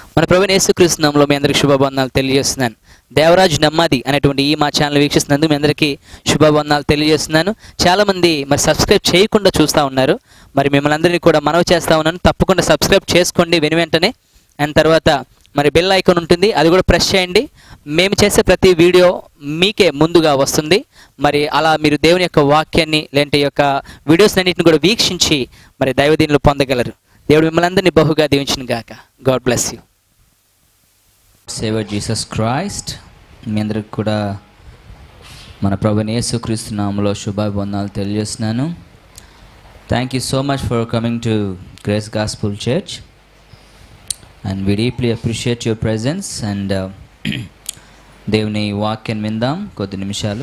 మన ప్రభుని యేసుక్రీస్తునామంలో మీ అందరికి శుభబంధనాలు తెలియజేస్తున్నాను దేవరాజ్ నమ్మది అనేటువంటి ఈ మా ఛానల్ వీక్షిస్తున్నందుకు మీ అందరికీ శుభబంధనాలు తెలియజేస్తున్నాను చాలామంది మరి సబ్స్క్రైబ్ చేయకుండా చూస్తూ ఉన్నారు మరి మిమ్మల్ని అందరినీ కూడా మనవి చేస్తూ ఉన్నాను తప్పకుండా సబ్స్క్రైబ్ చేసుకోండి వెను వెంటనే అండ్ తర్వాత మరి బెల్ ఐకాన్ ఉంటుంది అది కూడా ప్రెస్ చేయండి మేము చేసే ప్రతి వీడియో మీకే ముందుగా వస్తుంది మరి అలా మీరు దేవుని యొక్క వాక్యాన్ని లేదంటే ఈ యొక్క వీడియోస్ అన్నింటిని కూడా వీక్షించి మరి దైవదీనులు పొందగలరు దేవుడు మిమ్మల్ని అందరినీ బహుగా దీవించిన గాక God bless you saviour Jesus Christ మీ అందరికి కూడా మన ప్రభు యేసుక్రీస్తు నామలో శుభాభివందనాలు తెలియజేస్తున్నాను thank you so much for coming to Grace Gospel Church and we deeply appreciate your presence and దేవుని వాక్యం విందాం కొద్ది నిమిషాలు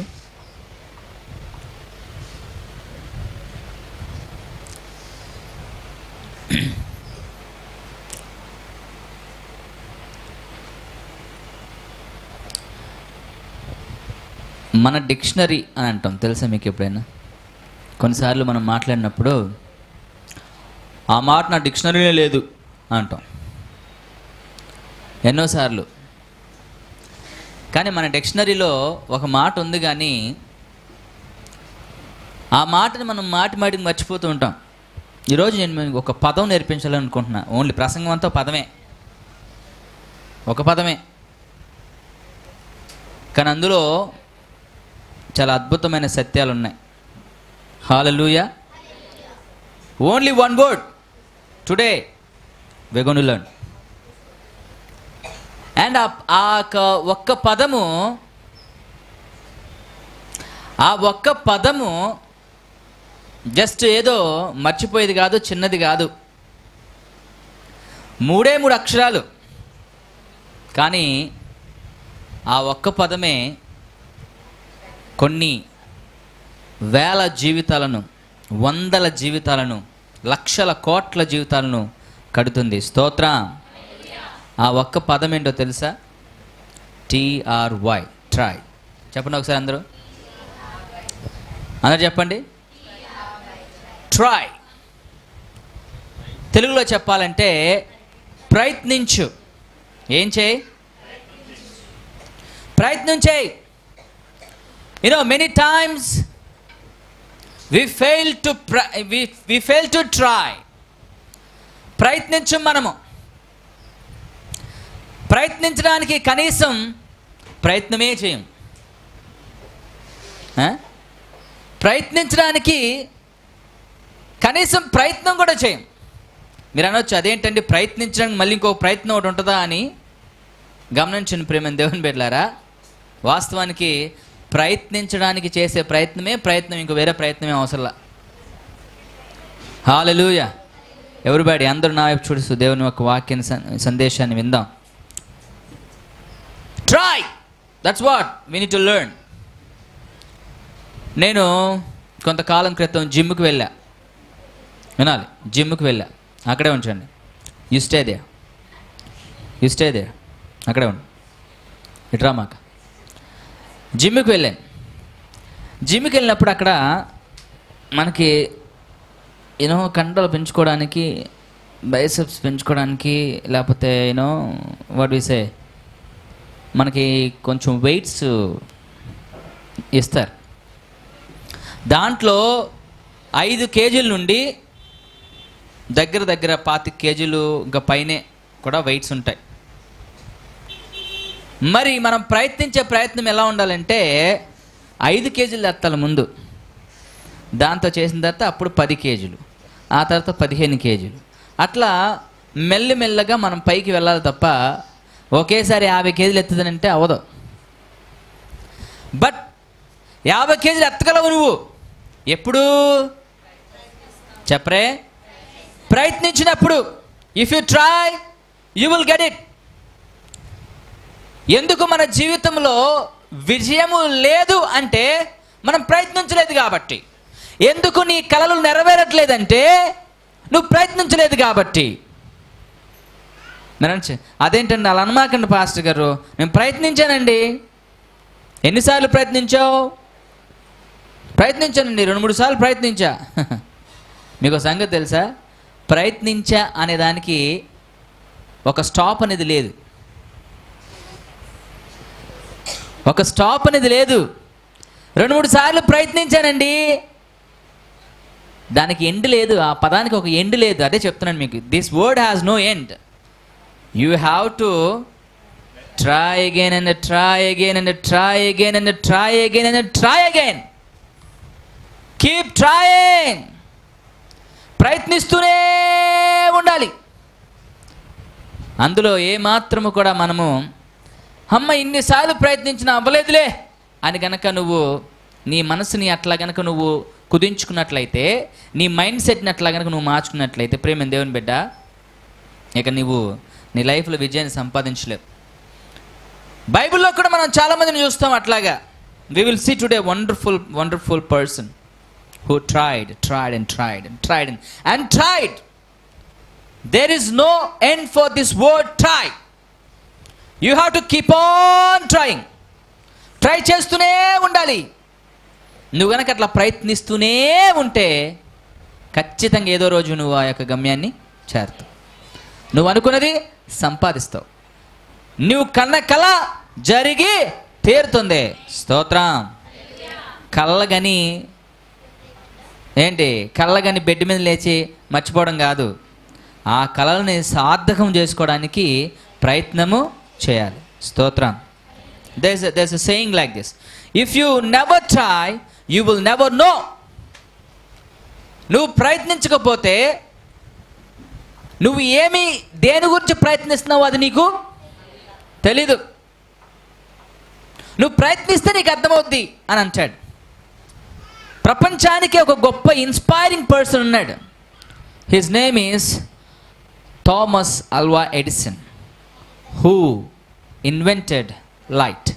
మన డిక్షనరీ అని అంటాం తెలుసా మీకు ఎప్పుడైనా కొన్నిసార్లు మనం మాట్లాడినప్పుడు ఆ మాట నా డిక్షనరీలో లేదు అంటాం ఎన్నోసార్లు కానీ మన డిక్షనరీలో ఒక మాట ఉంది కానీ ఆ మాటని మనం మాటి మాటికి మర్చిపోతూ ఉంటాం ఈరోజు నేను మీకు ఒక పదం నేర్పించాలని అనుకుంటున్నా ఓన్లీ ప్రసంగం అంతా పదమే ఒక పదమే కానీ అందులో చాలా అద్భుతమైన సత్యాలు ఉన్నాయి హాలూయ ఓన్లీ వన్ వర్డ్ టుడే వెగొను లర్న్ అండ్ ఆ యొక్క ఒక్క పదము ఆ ఒక్క పదము జస్ట్ ఏదో మర్చిపోయేది కాదు చిన్నది కాదు మూడే మూడు అక్షరాలు కానీ ఆ ఒక్క పదమే కొన్ని వేల జీవితాలను వందల జీవితాలను లక్షల కోట్ల జీవితాలను కడుతుంది స్తోత్ర ఆ ఒక్క పదం ఏంటో తెలుసా టీఆర్వై ట్రై చెప్పండి ఒకసారి అందరూ అందరు చెప్పండి ట్రై తెలుగులో చెప్పాలంటే ప్రయత్నించు ఏం చేయి ప్రయత్నం చేయి you know many times we fail to pr- we, we fail to try ప్రయత్నించం మనము ప్రయత్నించడానికి కనీసం ప్రయత్నమే చేయం ఆ? ప్రయత్నించడానికి కనీసం ప్రయత్నం కూడా చేయం మీరు అనొచ్చు అదేంటండి ప్రయత్నించడానికి మళ్ళీ ఇంకో ప్రయత్నం ఒకటి ఉంటుందా అని గమనించండి ప్రేమ దేవుని బిడ్డలారా వాస్తవానికి ప్రయత్నించడానికి చేసే ప్రయత్నమే ప్రయత్నం ఇంకో వేరే ప్రయత్నమే అవసరంలా హాలెలూయ ఎవరిబాడి అందరూ నా వైపు చూడుస్తూ దేవుని యొక్క వాక్యాన్ని సన్- సందేశాన్ని విందాం try that's what we need to learn నేను కొంతకాలం క్రితం జిమ్కి వెళ్ళా వినాలి జిమ్కి వెళ్ళా అక్కడే ఉంచండి you stay there you stay there అక్కడే ఉండు ఇట్రా మాక జిమ్కి వెళ్ళాను జిమ్కి వెళ్ళినప్పుడు అక్కడ మనకి యూనో కండలు పెంచుకోవడానికి బైసెప్స్ పెంచుకోవడానికి లేకపోతే యూనో వాట్ విసే మనకి కొంచెం వెయిట్స్ ఇస్తారు దాంట్లో ఐదు కేజీల నుండి దగ్గర దగ్గర పాతి కేజీలు ఇంకా పైనే కూడా వెయిట్స్ ఉంటాయి మరి మనం ప్రయత్నించే ప్రయత్నం ఎలా ఉండాలంటే ఐదు కేజీలు ఎత్తాలి ముందు దాంతో చేసిన తర్వాత అప్పుడు పది కేజీలు ఆ తర్వాత పదిహేను కేజీలు అట్లా మెల్లమెల్లగా మనం పైకి వెళ్ళాలి తప్ప ఒకేసారి యాభై కేజీలు ఎత్తుదనంటే అవ్వదు బట్ యాభై కేజీలు ఎత్తగలవు నువ్వు ఎప్పుడు చెప్పరే ప్రయత్నించినప్పుడు if you try you will get it ఎందుకు మన జీవితంలో విజయము లేదు అంటే మనం ప్రయత్నించలేదు కాబట్టి ఎందుకు నీ కలలు నెరవేరట్లేదంటే నువ్వు ప్రయత్నించలేదు కాబట్టి నేను చే- అదేంటండి అలా అనమాకండి పాస్టర్ గారు నేను ప్రయత్నించానండి ఎన్నిసార్లు ప్రయత్నించావు ప్రయత్నించానండి రెండు మూడు సార్లు ప్రయత్నించా మీకు ఒక సంగతి తెలుసా ప్రయత్నించా అనే దానికి ఒక స్టాప్ అనేది లేదు ఒక స్టాప్ అనేది లేదు రెండు మూడు సార్లు ప్రయత్నించానండి దానికి ఎండ్ లేదు ఆ పదానికి ఒక ఎండ్ లేదు అదే చెప్తున్నాను మీకు this word has no end you have to try again and try again and try again and try again and try again keep trying ప్రయత్నిస్తూనే ఉండాలి అందులో ఏ మాత్రము కూడా మనము అమ్మ ఇన్నిసార్లు ప్రయత్నించిన అవ్వలేదులే అని గనక నువ్వు నీ మనసుని అట్లా గనక నువ్వు కుదించుకున్నట్లయితే నీ మైండ్ సెట్ని అట్లా గనక నువ్వు మార్చుకున్నట్లయితే ప్రేమ దేవుని బిడ్డ ఇక నువ్వు నీ లైఫ్లో విజయాన్ని సంపాదించలేవు బైబిల్లో కూడా మనం చాలామందిని చూస్తాం అట్లాగా we will see today wonderful wonderful person who tried, tried, and tried, and tried, and, and tried. There is no end for this word try. You have to keep on trying. Try చేస్తూనే ఉండాలి నువ్వు కనుక అట్లా ప్రయత్నిస్తూనే ఉంటే ఖచ్చితంగా ఏదో రోజు నువ్వు ఆ యొక్క గమ్యాన్ని చేరుతావు నువ్వు అనుకున్నది సంపాదిస్తావు నువ్వు కన్న కళ జరిగి తీరుతుంది స్తోత్రం కళ్ళగని ఏంటి కళ్ళగని బెడ్ మీద లేచి మర్చిపోవడం కాదు ఆ కళల్ని సార్థకం చేసుకోవడానికి ప్రయత్నము చేయాలి స్తోత్రం this this saying like this if you never try you will never know నువ్వు ప్రయత్నించకపోతే నువ్వు ఏమి దేని గురించి ప్రయత్నిస్తున్నావు అది నీకు తెలీదు నువ్వు ప్రయత్నిస్తే నీకు అర్థమవుద్ది అని అంటాడు ప్రపంచానికి ఒక గొప్ప ఇన్స్పైరింగ్ పర్సన్ ఉన్నాడు his name is Thomas Alva Edison who invented light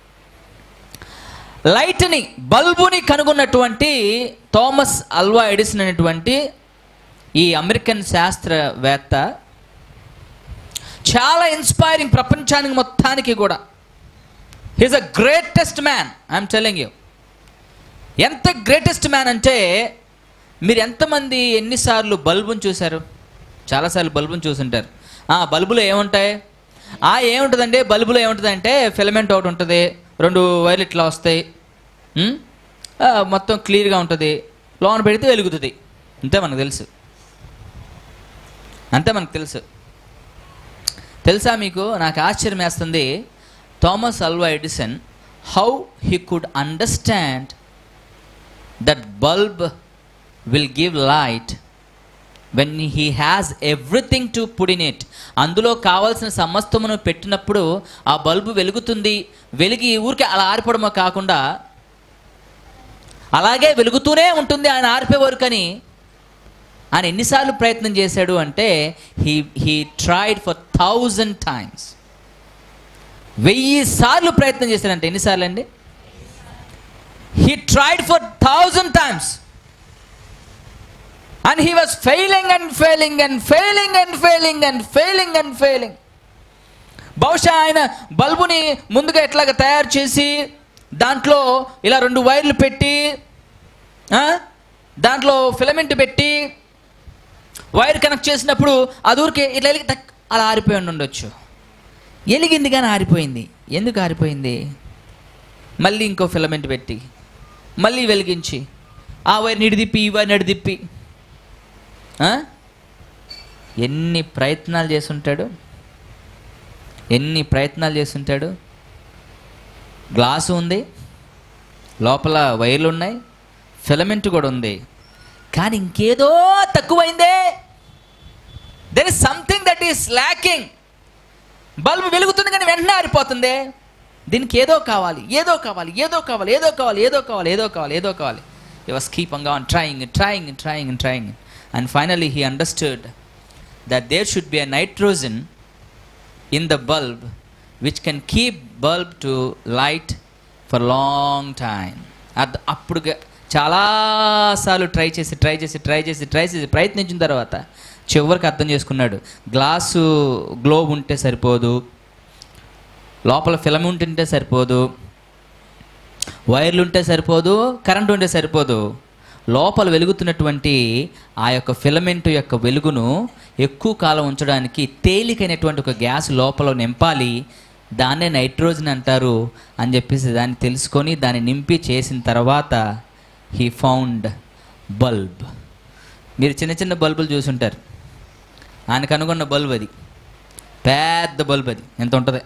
లైట్ని బల్బుని కనుగొన్నటువంటి థామస్ అల్వా ఎడిసన్ అనేటువంటి ఈ అమెరికన్ శాస్త్రవేత్త చాలా ఇన్స్పైరింగ్ ప్రపంచానికి మొత్తానికి కూడా he's a greatest man I'm telling you ఎంత గ్రేటెస్ట్ మ్యాన్ అంటే మీరు ఎంతమంది ఎన్నిసార్లు బల్బుని చూశారు చాలాసార్లు బల్బుని చూసుంటారు ఆ బల్బులో ఏముంటాయి ఆ ఏముంటుందండి బల్బులో ఏముంటుందంటే ఫిలమెంట్ ఒకటి ఉంటుంది రెండు వైర్లు ఇట్లా వస్తాయి ఉమ్? ఆ, మొత్తం క్లియర్గా ఉంటుంది లోన పెడితే వెలుగుతుంది అంతే మనకు తెలుసు అంతే మనకు తెలుసు తెలుసా మీకు నాకు ఆశ్చర్యం వేస్తుంది Thomas Alva Edison how he could understand that bulb will give light when he has everything to put in it అందులో కావాల్సిన సమస్తమును పెట్టినప్పుడు ఆ బల్బు వెలుగుతుంది వెలిగి ఊరికే అలా ఆరిపోవడమో కాకుండా అలాగే వెలుగుతూనే ఉంటుంది ఆయన ఆరిపోయే వరకు అని ఆయన ఎన్నిసార్లు ప్రయత్నం చేశాడు అంటే he he tried for thousand times వెయ్యి సార్లు ప్రయత్నం చేశాడంటే ఎన్నిసార్లు అండి he tried for thousand times and he was failing and failing and failing and failing and failing and failing బహుశా ఆయన బల్బుని ముందుగా ఎట్లాగ తయారు చేసి దాంట్లో ఇలా రెండు వైర్లు పెట్టి ఆ, దాంట్లో ఫిలమెంట్ పెట్టి వైర్ కనెక్ట్ చేసినప్పుడు అది ఊరికే ఇట్లా వెలిగి టక్ అలా ఆరిపోయి ఉండి ఉండొచ్చు ఎలిగింది కానీ ఆరిపోయింది ఎందుకు ఆరిపోయింది మళ్ళీ ఇంకో ఫిలమెంట్ పెట్టి మళ్ళీ వెలిగించి ఆ వైర్ నిడిదిప్పి ఈ వైర్ నడిదిప్పి ఆ? ఎన్ని ప్రయత్నాలు చేసుంటాడు ఎన్ని ప్రయత్నాలు చేసుంటాడు గ్లాసు ఉంది లోపల వైర్లు ఉన్నాయి ఫిలమెంట్ కూడా ఉంది కానీ ఇంకేదో తక్కువైందే there is something that is lacking bulb వెలుగుతుంది కానీ వెంటనే ఆరిపోతుంది దీనికి ఏదో కావాలి ఏదో కావాలి ఏదో కావాలి ఏదో కావాలి ఏదో కావాలి ఏదో కావాలి ఏదో కావాలి ఈ was keeping on trying trying trying trying and finally he understood that there should be a nitrogen in the bulb which can keep bulb to light for long time అద్ అప్పుడు గ- చాలాసార్లు ట్రై చేసి ట్రై చేసి try చేసి try చేసి ప్రయత్నించిన తర్వాత చివరికి అర్థం చేసుకున్నాడు గ్లాసు గ్లోబ్ ఉంటే సరిపోదు లోపల ఫిలమెంట్ ఉంటే సరిపోదు వైర్లు ఉంటే సరిపోదు కరెంట్ ఉంటే సరిపోదు లోపల వెలుగుతున్నటువంటి ఆ యొక్క ఫిలమెంట్ యొక్క వెలుగును ఎక్కువ కాలం ఉంచడానికి తేలికైనటువంటి ఒక గ్యాస్ లోపల నింపాలి దాన్నే నైట్రోజన్ అంటారు అని చెప్పేసి దాన్ని తెలుసుకొని దాన్ని నింపి చేసిన తర్వాత హీ ఫౌండ్ బల్బ్ మీరు చిన్న చిన్న బల్బులు చూసుంటారు ఆయన కనుగొన్న బల్బ్ అది పెద్ద బల్బ్ అది ఎంత ఉంటుంది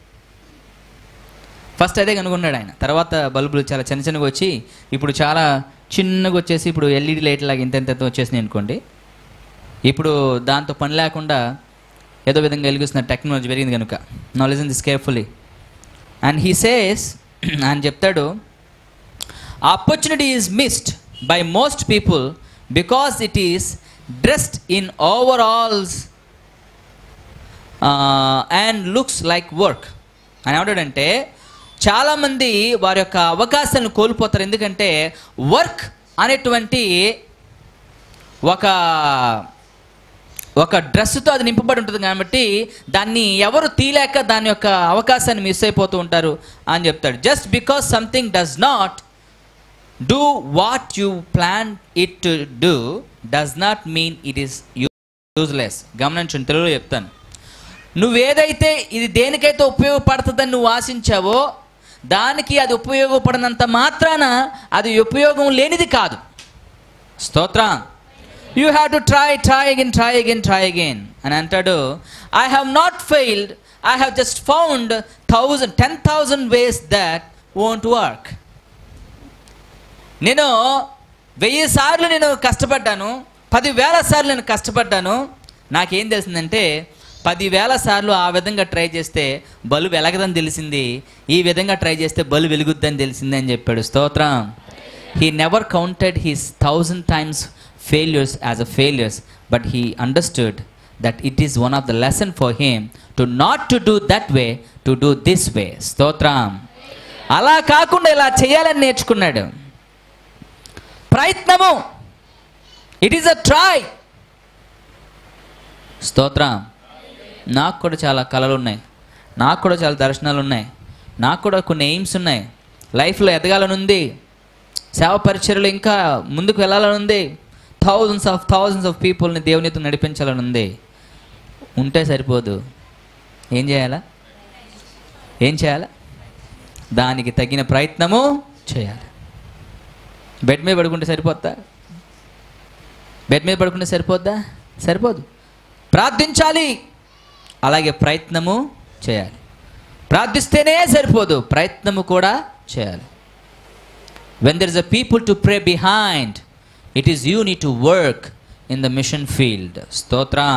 ఫస్ట్ అదే కనుగొన్నాడు ఆయన తర్వాత బల్బులు చాలా చిన్న చిన్నగా వచ్చి ఇప్పుడు చాలా చిన్నగా వచ్చేసి ఇప్పుడు ఎల్ఈడి లైట్ లాగా ఇంత ఇంత వచ్చేసినాయి అనుకోండి ఇప్పుడు దాంతో పని లేకుండా ఏదో విధంగా వెలిగిస్తున్న టెక్నాలజీ పెరిగింది కనుక knowledge in this carefully and he says ఆయన చెప్తాడు opportunity is missed by most people because it is dressed in overalls and looks like work అని ఏమంటాడంటే చాలామంది వారి యొక్క అవకాశాలను కోల్పోతారు ఎందుకంటే వర్క్ అనేటువంటి ఒక ఒక డ్రెస్తో అది నింపబడి ఉంటుంది కాబట్టి దాన్ని ఎవరు తీలేక దాని యొక్క అవకాశాన్ని మిస్ అయిపోతూ ఉంటారు అని చెప్తాడు just because something does not do what you plan it to do does not mean it is useless గమనించండి తెలుగులో చెప్తాను నువ్వేదైతే ఇది దేనికైతే ఉపయోగపడుతుందని నువ్వు ఆశించావో దానికి అది ఉపయోగపడినంత మాత్రాన అది ఉపయోగం లేనిది కాదు స్తోత్రం you have to try try again try again try again అని అంటాడు I have not failed I have just found thousand ten thousand ways that won't work నేను వెయ్యి సార్లు నేను కష్టపడ్డాను పదివేల సార్లు నేను కష్టపడ్డాను నాకేం తెలిసిందంటే పదివేల సార్లు ఆ విధంగా ట్రై చేస్తే బలు వెలగదని తెలిసింది ఈ విధంగా ట్రై చేస్తే బలు వెలుగుద్దని తెలిసింది అని చెప్పాడు స్తోత్రం he never counted his thousand times failures as a failures but he understood that it is one of the lesson for him to not to do that way to do this way స్తోత్రం అలా కాకుండా ఇలా చేయాలని నేర్చుకున్నాడు ప్రయత్నము it is a try స్తోత్రం నాకు కూడా చాలా కళలు ఉన్నాయి నాకు కూడా చాలా దర్శనాలు ఉన్నాయి నాకు కూడా కొన్ని ఎయిమ్స్ ఉన్నాయి లైఫ్లో ఎదగాలని ఉంది సేవ పరిచర్యలు ఇంకా ముందుకు వెళ్ళాలని ఉంది థౌజండ్స్ ఆఫ్ థౌజండ్స్ ఆఫ్ పీపుల్ని దేవునితో నడిపించాలని ఉంది ఉంటే సరిపోదు ఏం చేయాలా ఏం చేయాలా దానికి తగిన ప్రయత్నము చేయాలి బెడ్ మీద పడుకుంటే సరిపోద్దా బెడ్ మీద పడుకుంటే సరిపోద్దా సరిపోదు ప్రార్థించాలి అలాగే ప్రయత్నము చేయాలి ప్రార్థిస్తేనే సరిపోదు ప్రయత్నము కూడా చేయాలి when there is a people to pray behind it is you need to work in the mission field స్తోత్రం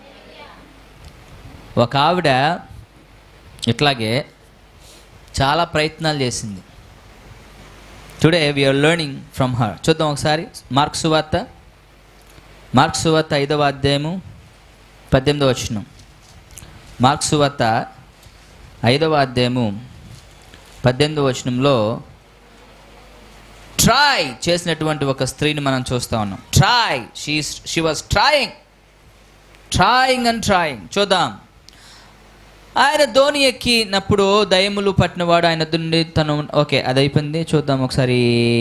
ఒక ఆవిడ ఇట్లాగే చాలా ప్రయత్నాలు చేసింది today we are learning from her చూద్దాం ఒకసారి మార్క్స్ సువార్త మార్క్స్ సువార్త ఐదవ అధ్యాయము పద్దెనిమిదవ వచనం మార్క్స్ సువార్త ఐదవ అధ్యాయము పద్దెనిమిదవ వచనంలో ట్రై చేసినటువంటి ఒక స్త్రీని మనం చూస్తా ఉన్నాం try she she was trying trying and trying చూద్దాం ఆయన ధోని ఎక్కినప్పుడు దయములు పట్టినవాడు ఆయన నుండి తను ఓకే అది అయిపోయింది చూద్దాం ఒకసారి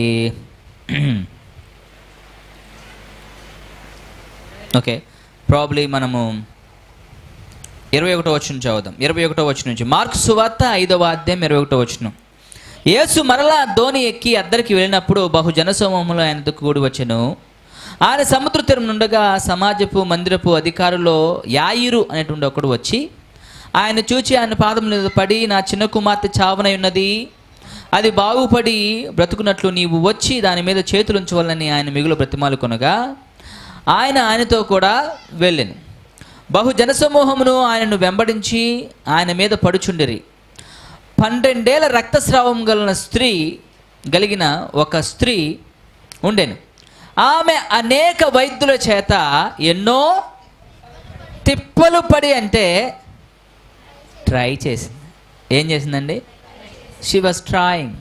ఓకే ప్రాబ్లీ మనము ఇరవై ఒకటో వచ్చిన చదువుదాం ఇరవై ఒకటో వచ్చిన నుంచి మార్క్స్ సువార్త ఐదవ అధ్యాయం ఇరవై ఒకటో వచ్చిన యేసు మరలా ధోని ఎక్కి అద్దరికి వెళ్ళినప్పుడు బహు జనసమూహంలో ఆయన కూడి వచ్చెను ఆయన సముద్ర తీరం నుండగా సమాజపు మందిరపు అధికారులో యాయిరు అనేటువంటి ఒకడు వచ్చి ఆయన చూచి ఆయన పాదం మీద పడి నా చిన్న కుమార్తె చావనై ఉన్నది అది బాగుపడి బ్రతుకున్నట్లు నీవు వచ్చి దాని మీద చేతులు ఉంచవాలని ఆయన మిగులు బ్రతిమాలు కొనగా ఆయన ఆయనతో కూడా వెళ్ళాను బహు జనసమూహమును ఆయనను వెంబడించి ఆయన మీద పడుచుండిరి పన్నెండేళ్ల రక్తస్రావం గల స్త్రీ కలిగిన ఒక స్త్రీ ఉండెను ఆమె అనేక వైద్యుల చేత ఎన్నో తిప్పలు పడి అంటే ట్రై చేసింది ఏం చేసిందండి she was trying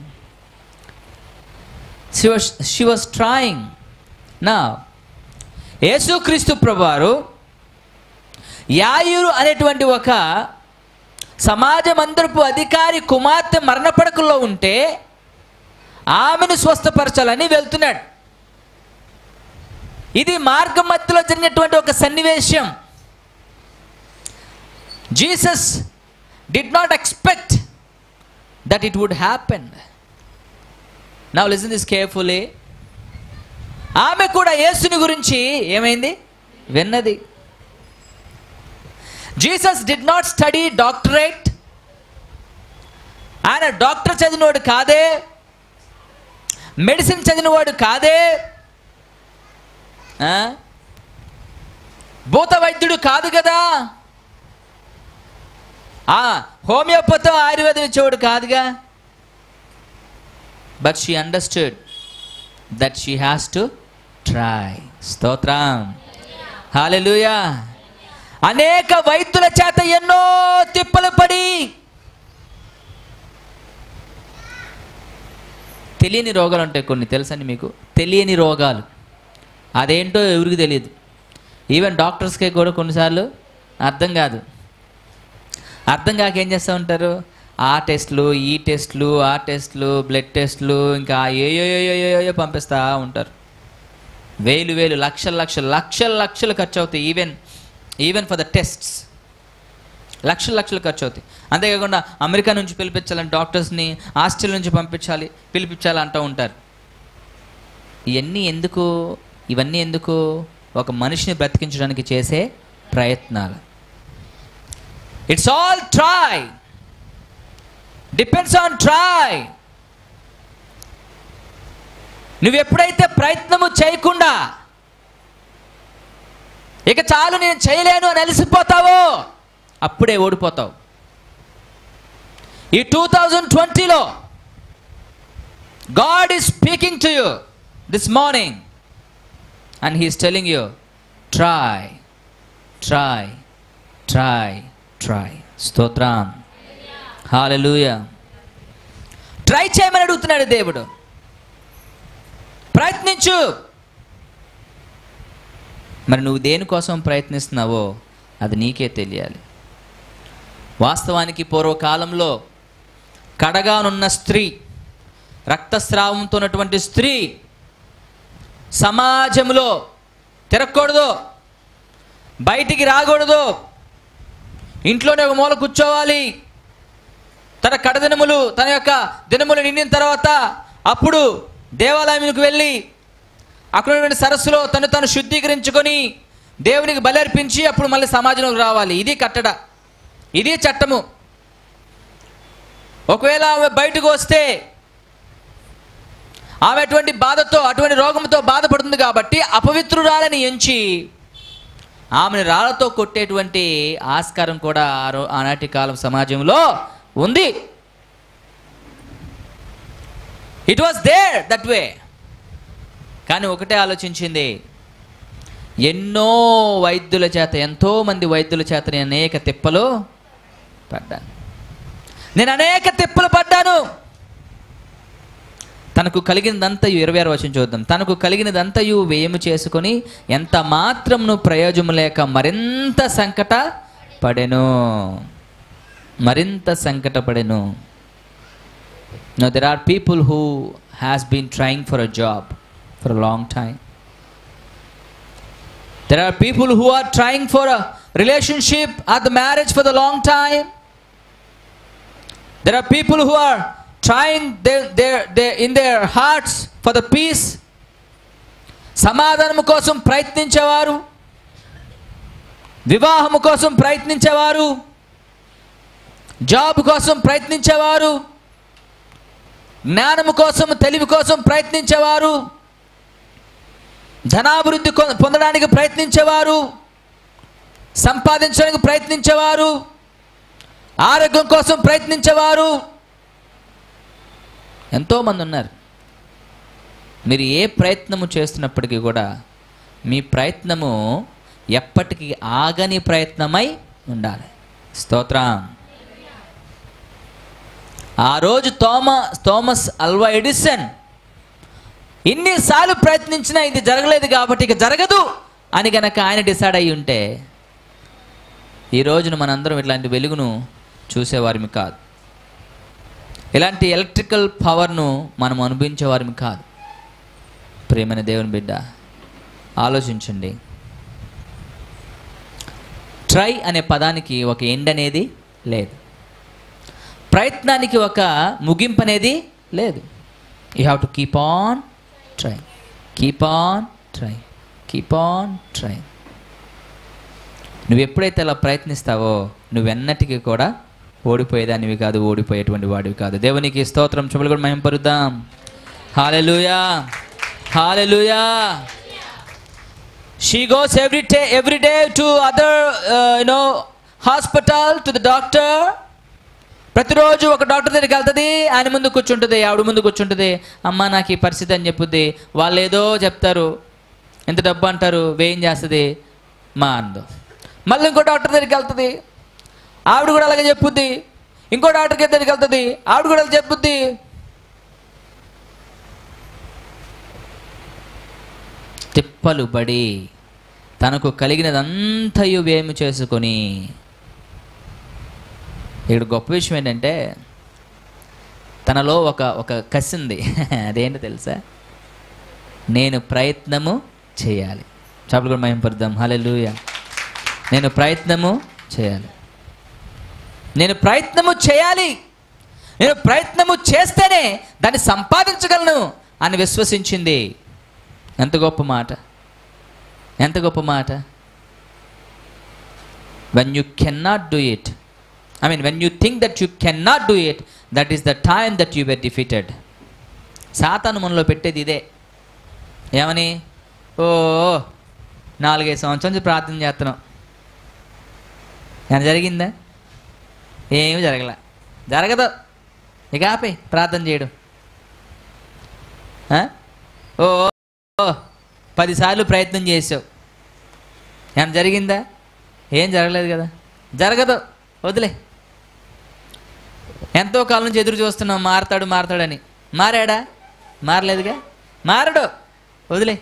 she was she was trying నా యేసుక్రీస్తు ప్రభువారు యాయురు అనేటువంటి ఒక సమాజమందరపు అధికారి కుమార్తె మరణపడకల్లో ఉంటే ఆమెను స్వస్థపరచాలని వెళ్తున్నాడు ఇది మార్గం మధ్యలో జరిగినటువంటి ఒక సన్నివేశం Jesus did not expect that it would happen now listen this carefully ఆమె కూడా యేసుని గురించి ఏమైంది విన్నది Jesus did not study doctorate ఆయన డాక్టర్ చదివినవాడు కాదే మెడిసిన్ చదివినవాడు కాదే ఆ? భూత వైద్యుడు కాదు కదా ఆ హోమియోపతి ఆయుర్వేదం ఇచ్చేవాడు కాదుగా but she understood that she has to try స్తోత్రం హాలెలూయా అనేక వైద్యుల చేత ఎన్నో తిప్పలు పడి తెలియని రోగాలు ఉంటాయి కొన్ని తెలుసండి మీకు తెలియని రోగాలు అదేంటో ఎవరికి తెలియదు ఈవెన్ డాక్టర్స్కి కూడా కొన్నిసార్లు అర్థం కాదు అర్థం కాక ఏం చేస్తూ ఉంటారు ఆ టెస్ట్లు ఈ టెస్ట్లు ఆ టెస్ట్లు బ్లడ్ టెస్ట్లు ఇంకా ఏయో పంపిస్తూ ఉంటారు వేలు వేలు లక్షల లక్షలు లక్షల లక్షలు ఖర్చు అవుతాయి even even for the tests లక్షల లక్షలు ఖర్చు అవుతాయి అంతేకాకుండా అమెరికా నుంచి పిలిపించాలని డాక్టర్స్ని ఆస్ట్రేలియా నుంచి పంపించాలి పిలిపించాలి అంటూ ఉంటారు ఇవన్నీ ఎందుకు ఇవన్నీ ఎందుకు ఒక మనిషిని బ్రతికించడానికి చేసే ప్రయత్నాలు it's all try depends on try నువ్వు ఎప్పుడైతే ప్రయత్నము చేయకుండా ఇక చాలు నేను చేయలేను అని అలసిపోతావో అప్పుడే ఓడిపోతావు ఈ టూ థౌజండ్ ట్వంటీలో God is speaking to you this morning and he's telling you try try try try స్తోత్రం హాలూయ ట్రై చేయమని అడుగుతున్నాడు దేవుడు ప్రయత్నించు మరి నువ్వు దేనికోసం ప్రయత్నిస్తున్నావో అది నీకే తెలియాలి వాస్తవానికి పూర్వకాలంలో కడగానున్న స్త్రీ రక్తస్రావంతో ఉన్నటువంటి స్త్రీ సమాజంలో తిరగకూడదు బయటికి రాకూడదు ఇంట్లోనే ఒక మూల కూర్చోవాలి తన కడదినములు తన యొక్క దినములు నిండిన తర్వాత అప్పుడు దేవాలయంకు వెళ్ళి అక్కడ ఉన్నటువంటి సరస్సులో తను తను శుద్ధీకరించుకొని దేవునికి బలర్పించి అప్పుడు మళ్ళీ సమాజంలోకి రావాలి ఇది కట్టడ ఇది చట్టము ఒకవేళ ఆమె బయటకు వస్తే ఆమె అటువంటి బాధతో అటువంటి రోగంతో బాధపడుతుంది కాబట్టి అపవిత్రురాలని ఎంచి ఆమెను రాళ్లతో కొట్టేటువంటి ఆస్కారం కూడా ఆ రో- ఆనాటి కాలం సమాజంలో ఉంది it was there that way కానీ ఒకటే ఆలోచించింది ఎన్నో వైద్యుల చేత ఎంతో మంది వైద్యుల చేత నేను అనేక తిప్పలు పడ్డాను నేను అనేక తిప్పలు పడ్డాను తనకు కలిగినదంతయు ఇరవై ఆరు వచనం చూద్దాం తనకు కలిగినదంతయు వ్యయము చేసుకొని ఎంత మాత్రమును ప్రయోజనం లేక మరింత సంకట పడెను మరింత సంకట పడెను no there are people who has been trying for a job for a long time there are people who are trying for a relationship or the marriage for the long time There are people who are trying their, their, their, in their hearts for the peace. సమాధానము కోసం ప్రయత్నించేవారు వివాహము కోసం ప్రయత్నించేవారు job కోసం ప్రయత్నించేవారు జ్ఞానము కోసం తెలివి కోసం ప్రయత్నించేవారు ధనాభివృద్ధి కొ- పొందడానికి ప్రయత్నించేవారు సంపాదించడానికి ప్రయత్నించేవారు ఆరోగ్యం కోసం ప్రయత్నించేవారు ఎంతోమంది ఉన్నారు మీరు ఏ ప్రయత్నము చేస్తున్నప్పటికీ కూడా మీ ప్రయత్నము ఎప్పటికీ ఆగని ప్రయత్నమై ఉండాలి స్తోత్రం ఆ రోజు థోమా థోమస్ అల్వా ఎడిసన్ ఇన్నిసార్లు ప్రయత్నించినా ఇది జరగలేదు కాబట్టి ఇక జరగదు అని గనక ఆయన డిసైడ్ అయ్యి ఉంటే ఈ రోజున మనందరం ఇట్లాంటి వెలుగును చూసేవారిమి కాదు ఇలాంటి ఎలక్ట్రికల్ పవర్ను మనం అనుభవించేవారిమి కాదు ప్రేమైన దేవుని బిడ్డ ఆలోచించండి ట్రై అనే పదానికి ఒక ఎండ్ అనేది లేదు ప్రయత్నానికి ఒక ముగింపు అనేది లేదు you have to keep on try keep on try keep on try నువ్వు ఎప్పుడైతే అలా ప్రయత్నిస్తావో నువ్వెన్నటికీ కూడా ఓడిపోయేదానివి కాదు ఓడిపోయేటువంటి వాడివి కాదు దేవునికి స్తోత్రం చెప్పులు కూడా మేము పరుద్దాం hallelujah hallelujah she goes every day every day to other you know hospital to the doctor ప్రతిరోజు ఒక డాక్టర్ దగ్గరికి వెళ్తుంది ఆయన ముందు కూర్చుంటుంది ఆవిడ ముందు కూర్చుంటుంది అమ్మ నాకు ఈ పరిస్థితి అని చెప్పుద్ది వాళ్ళు ఏదో చెప్తారు ఎంత డబ్బు అంటారు వేయం చేస్తుంది మా అందు మళ్ళీ ఇంకో డాక్టర్ దగ్గరికి వెళ్తుంది ఆవిడ కూడా అలాగే చెప్పుద్ది ఇంకో డాక్టర్ దగ్గరికి వెళ్తుంది ఆవిడ కూడా అలా చెప్పుద్ది తిప్పలు పడి తనకు కలిగినదంతయు వేము చేసుకొని ఇక్కడ గొప్ప విషయం ఏంటంటే తనలో ఒక ఒక కసి ఉంది అదేంటో తెలుసా నేను ప్రయత్నము చేయాలి చేపలు కూడా మేము పరుద్దాం హలెలుయ నేను ప్రయత్నము చేయాలి నేను ప్రయత్నము చేయాలి నేను ప్రయత్నము చేస్తేనే దాన్ని సంపాదించగలను అని విశ్వసించింది ఎంత గొప్ప మాట ఎంత గొప్ప మాట when you cannot do it I mean when you think that you cannot do it that is the time that you were defeated సాతాను మనలో పెట్టేది ఇదే ఏమని ఓ నాలుగైదు సంవత్సరం నుంచి ప్రార్థన చేస్తున్నాం ఏమైనా జరిగిందా ఏమీ జరగలే జరగదు ఇక ఆపే ప్రార్థన చేయడం ఆ? ఓ ఓ, పదిసార్లు ప్రయత్నం చేసావు ఏమైనా జరిగిందా ఏం జరగలేదు కదా జరగదు వదిలే ఎంతో కాలం నుంచి ఎదురు చూస్తున్నాం మారతాడు మారతాడని మారాడా మారలేదుగా మారడు వదిలే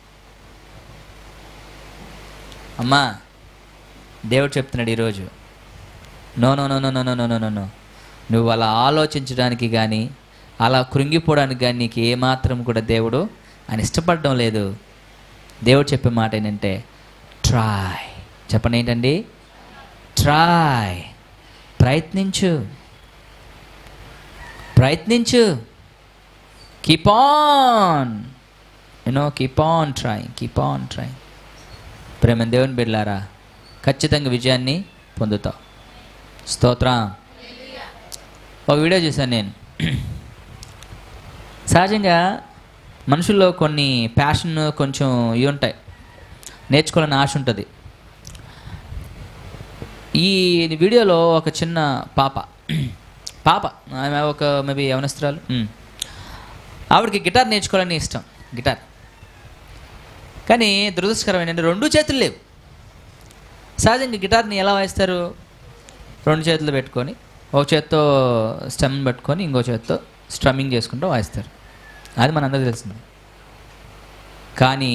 అమ్మా దేవుడు చెప్తున్నాడు ఈరోజు no no no no no no no no no no నువ్వు అలా ఆలోచించడానికి కానీ అలా కృంగిపోవడానికి కానీ నీకు ఏమాత్రం కూడా దేవుడు ఆయన ఇష్టపడడం లేదు దేవుడు చెప్పే మాట ఏంటంటే ట్రాయ్ చెప్పండి ఏంటండి ట్రాయ్ ప్రయత్నించు ప్రయత్నించు keep on you know keep on try keep on try ప్రేమ దేవుని బిడ్లారా ఖచ్చితంగా విజయాన్ని పొందుతావు స్తోత్రం ఒక వీడియో చూశాను నేను సహజంగా మనుషుల్లో కొన్ని ప్యాషన్ కొంచెం ఇవి ఉంటాయి నేర్చుకోవాలని ఆశ ఉంటుంది ఈ వీడియోలో ఒక చిన్న పాప పాప ఆమె ఒక మేబీ యవనస్త్రాలు ఉమ్. ఆవిడకి గిటార్ నేర్చుకోవాలని ఇష్టం గిటార్ కానీ దురదృష్టకరం ఏంటంటే రెండు చేతులు లేవు సహజంగా గిటార్ని ఎలా వాయిస్తారు రెండు చేతులు పెట్టుకొని ఒక చేత్తో స్టెమ్ పెట్టుకొని ఇంకో చేత్తో స్ట్రమ్మింగ్ చేసుకుంటూ వాయిస్తారు అది మనందరికీ తెలిసింది కానీ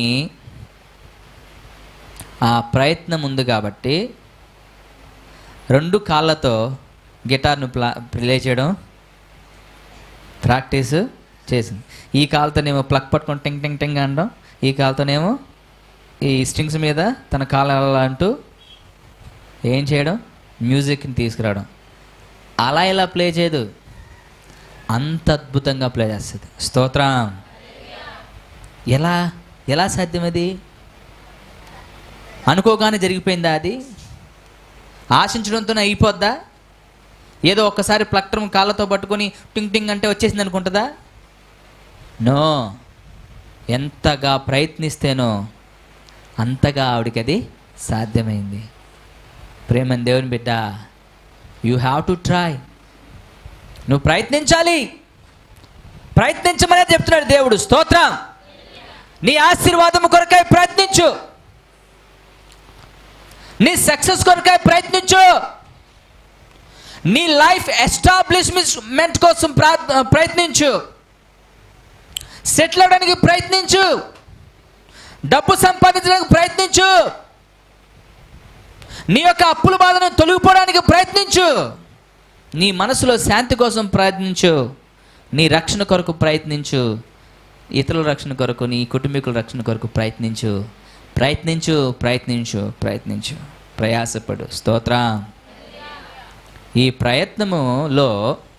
ఆ ప్రయత్నం ఉంది కాబట్టి రెండు కాళ్ళతో గిటార్ను ప్లా ప్లే చేయడం ప్రాక్టీస్ చేసింది ఈ కాలుతోనేమో ప్లక్ పట్టుకొని టెంగ్ టెంగ్ టెంగ్ అనడం ఈ కాలుతోనేమో ఈ స్ట్రింగ్స్ మీద తన కాలు అంటూ ఏం చేయడం మ్యూజిక్ని తీసుకురావడం అలా ఇలా ప్లే చేయదు అంత అద్భుతంగా ప్లే చేస్తుంది స్తోత్రం ఎలా ఎలా సాధ్యం అది అనుకోగానే జరిగిపోయిందా అది ఆశించడంతోనే అయిపోద్దా ఏదో ఒక్కసారి ప్లక్టరం కాళ్ళతో పట్టుకొని టింగ్ టింగ్ అంటే వచ్చేసింది అనుకుంటుందా నో ఎంతగా ప్రయత్నిస్తేనో అంతగా ఆవిడకి అది సాధ్యమైంది ప్రేమని దేవుని బిడ్డ యూ హ్యావ్ టు ట్రై నువ్వు ప్రయత్నించాలి ప్రయత్నించమనే చెప్తున్నాడు దేవుడు స్తోత్రం నీ ఆశీర్వాదం కొరకై ప్రయత్నించు నీ సక్సెస్ కొరకై ప్రయత్నించు నీ లైఫ్ ఎస్టాబ్లిష్మెంట్ కోసం ప్రా- ప్రయత్నించు సెటిల్ అవడానికి ప్రయత్నించు డబ్బు సంపాదించడానికి ప్రయత్నించు నీ యొక్క అప్పుల బాధను తొలగిపోవడానికి ప్రయత్నించు నీ మనసులో శాంతి కోసం ప్రయత్నించు నీ రక్షణ కొరకు ప్రయత్నించు ఇతరుల రక్షణ కొరకు నీ కుటుంబీకుల రక్షణ కొరకు ప్రయత్నించు ప్రయత్నించు ప్రయత్నించు ప్రయత్నించు ప్రయాసపడు స్తోత్ర ఈ ప్రయత్నములో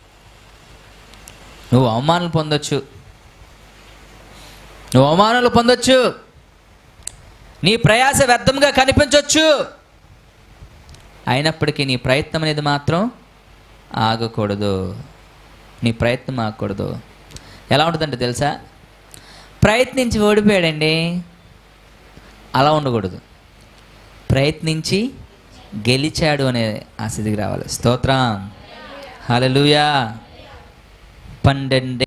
నువ్వు అవమానాలు పొందొచ్చు నువ్వు అవమానాలు పొందొచ్చు నీ ప్రయాస వ్యర్థంగా కనిపించవచ్చు అయినప్పటికీ నీ ప్రయత్నం అనేది మాత్రం ఆగకూడదు నీ ప్రయత్నం ఆగకూడదు ఎలా ఉంటుందంటే తెలుసా ప్రయత్నించి ఓడిపోయాడండి అలా ఉండకూడదు ప్రయత్నించి గెలిచాడు అనే ఆ స్థితికి రావాలి స్తోత్రం హల్లెలూయా పన్నెండే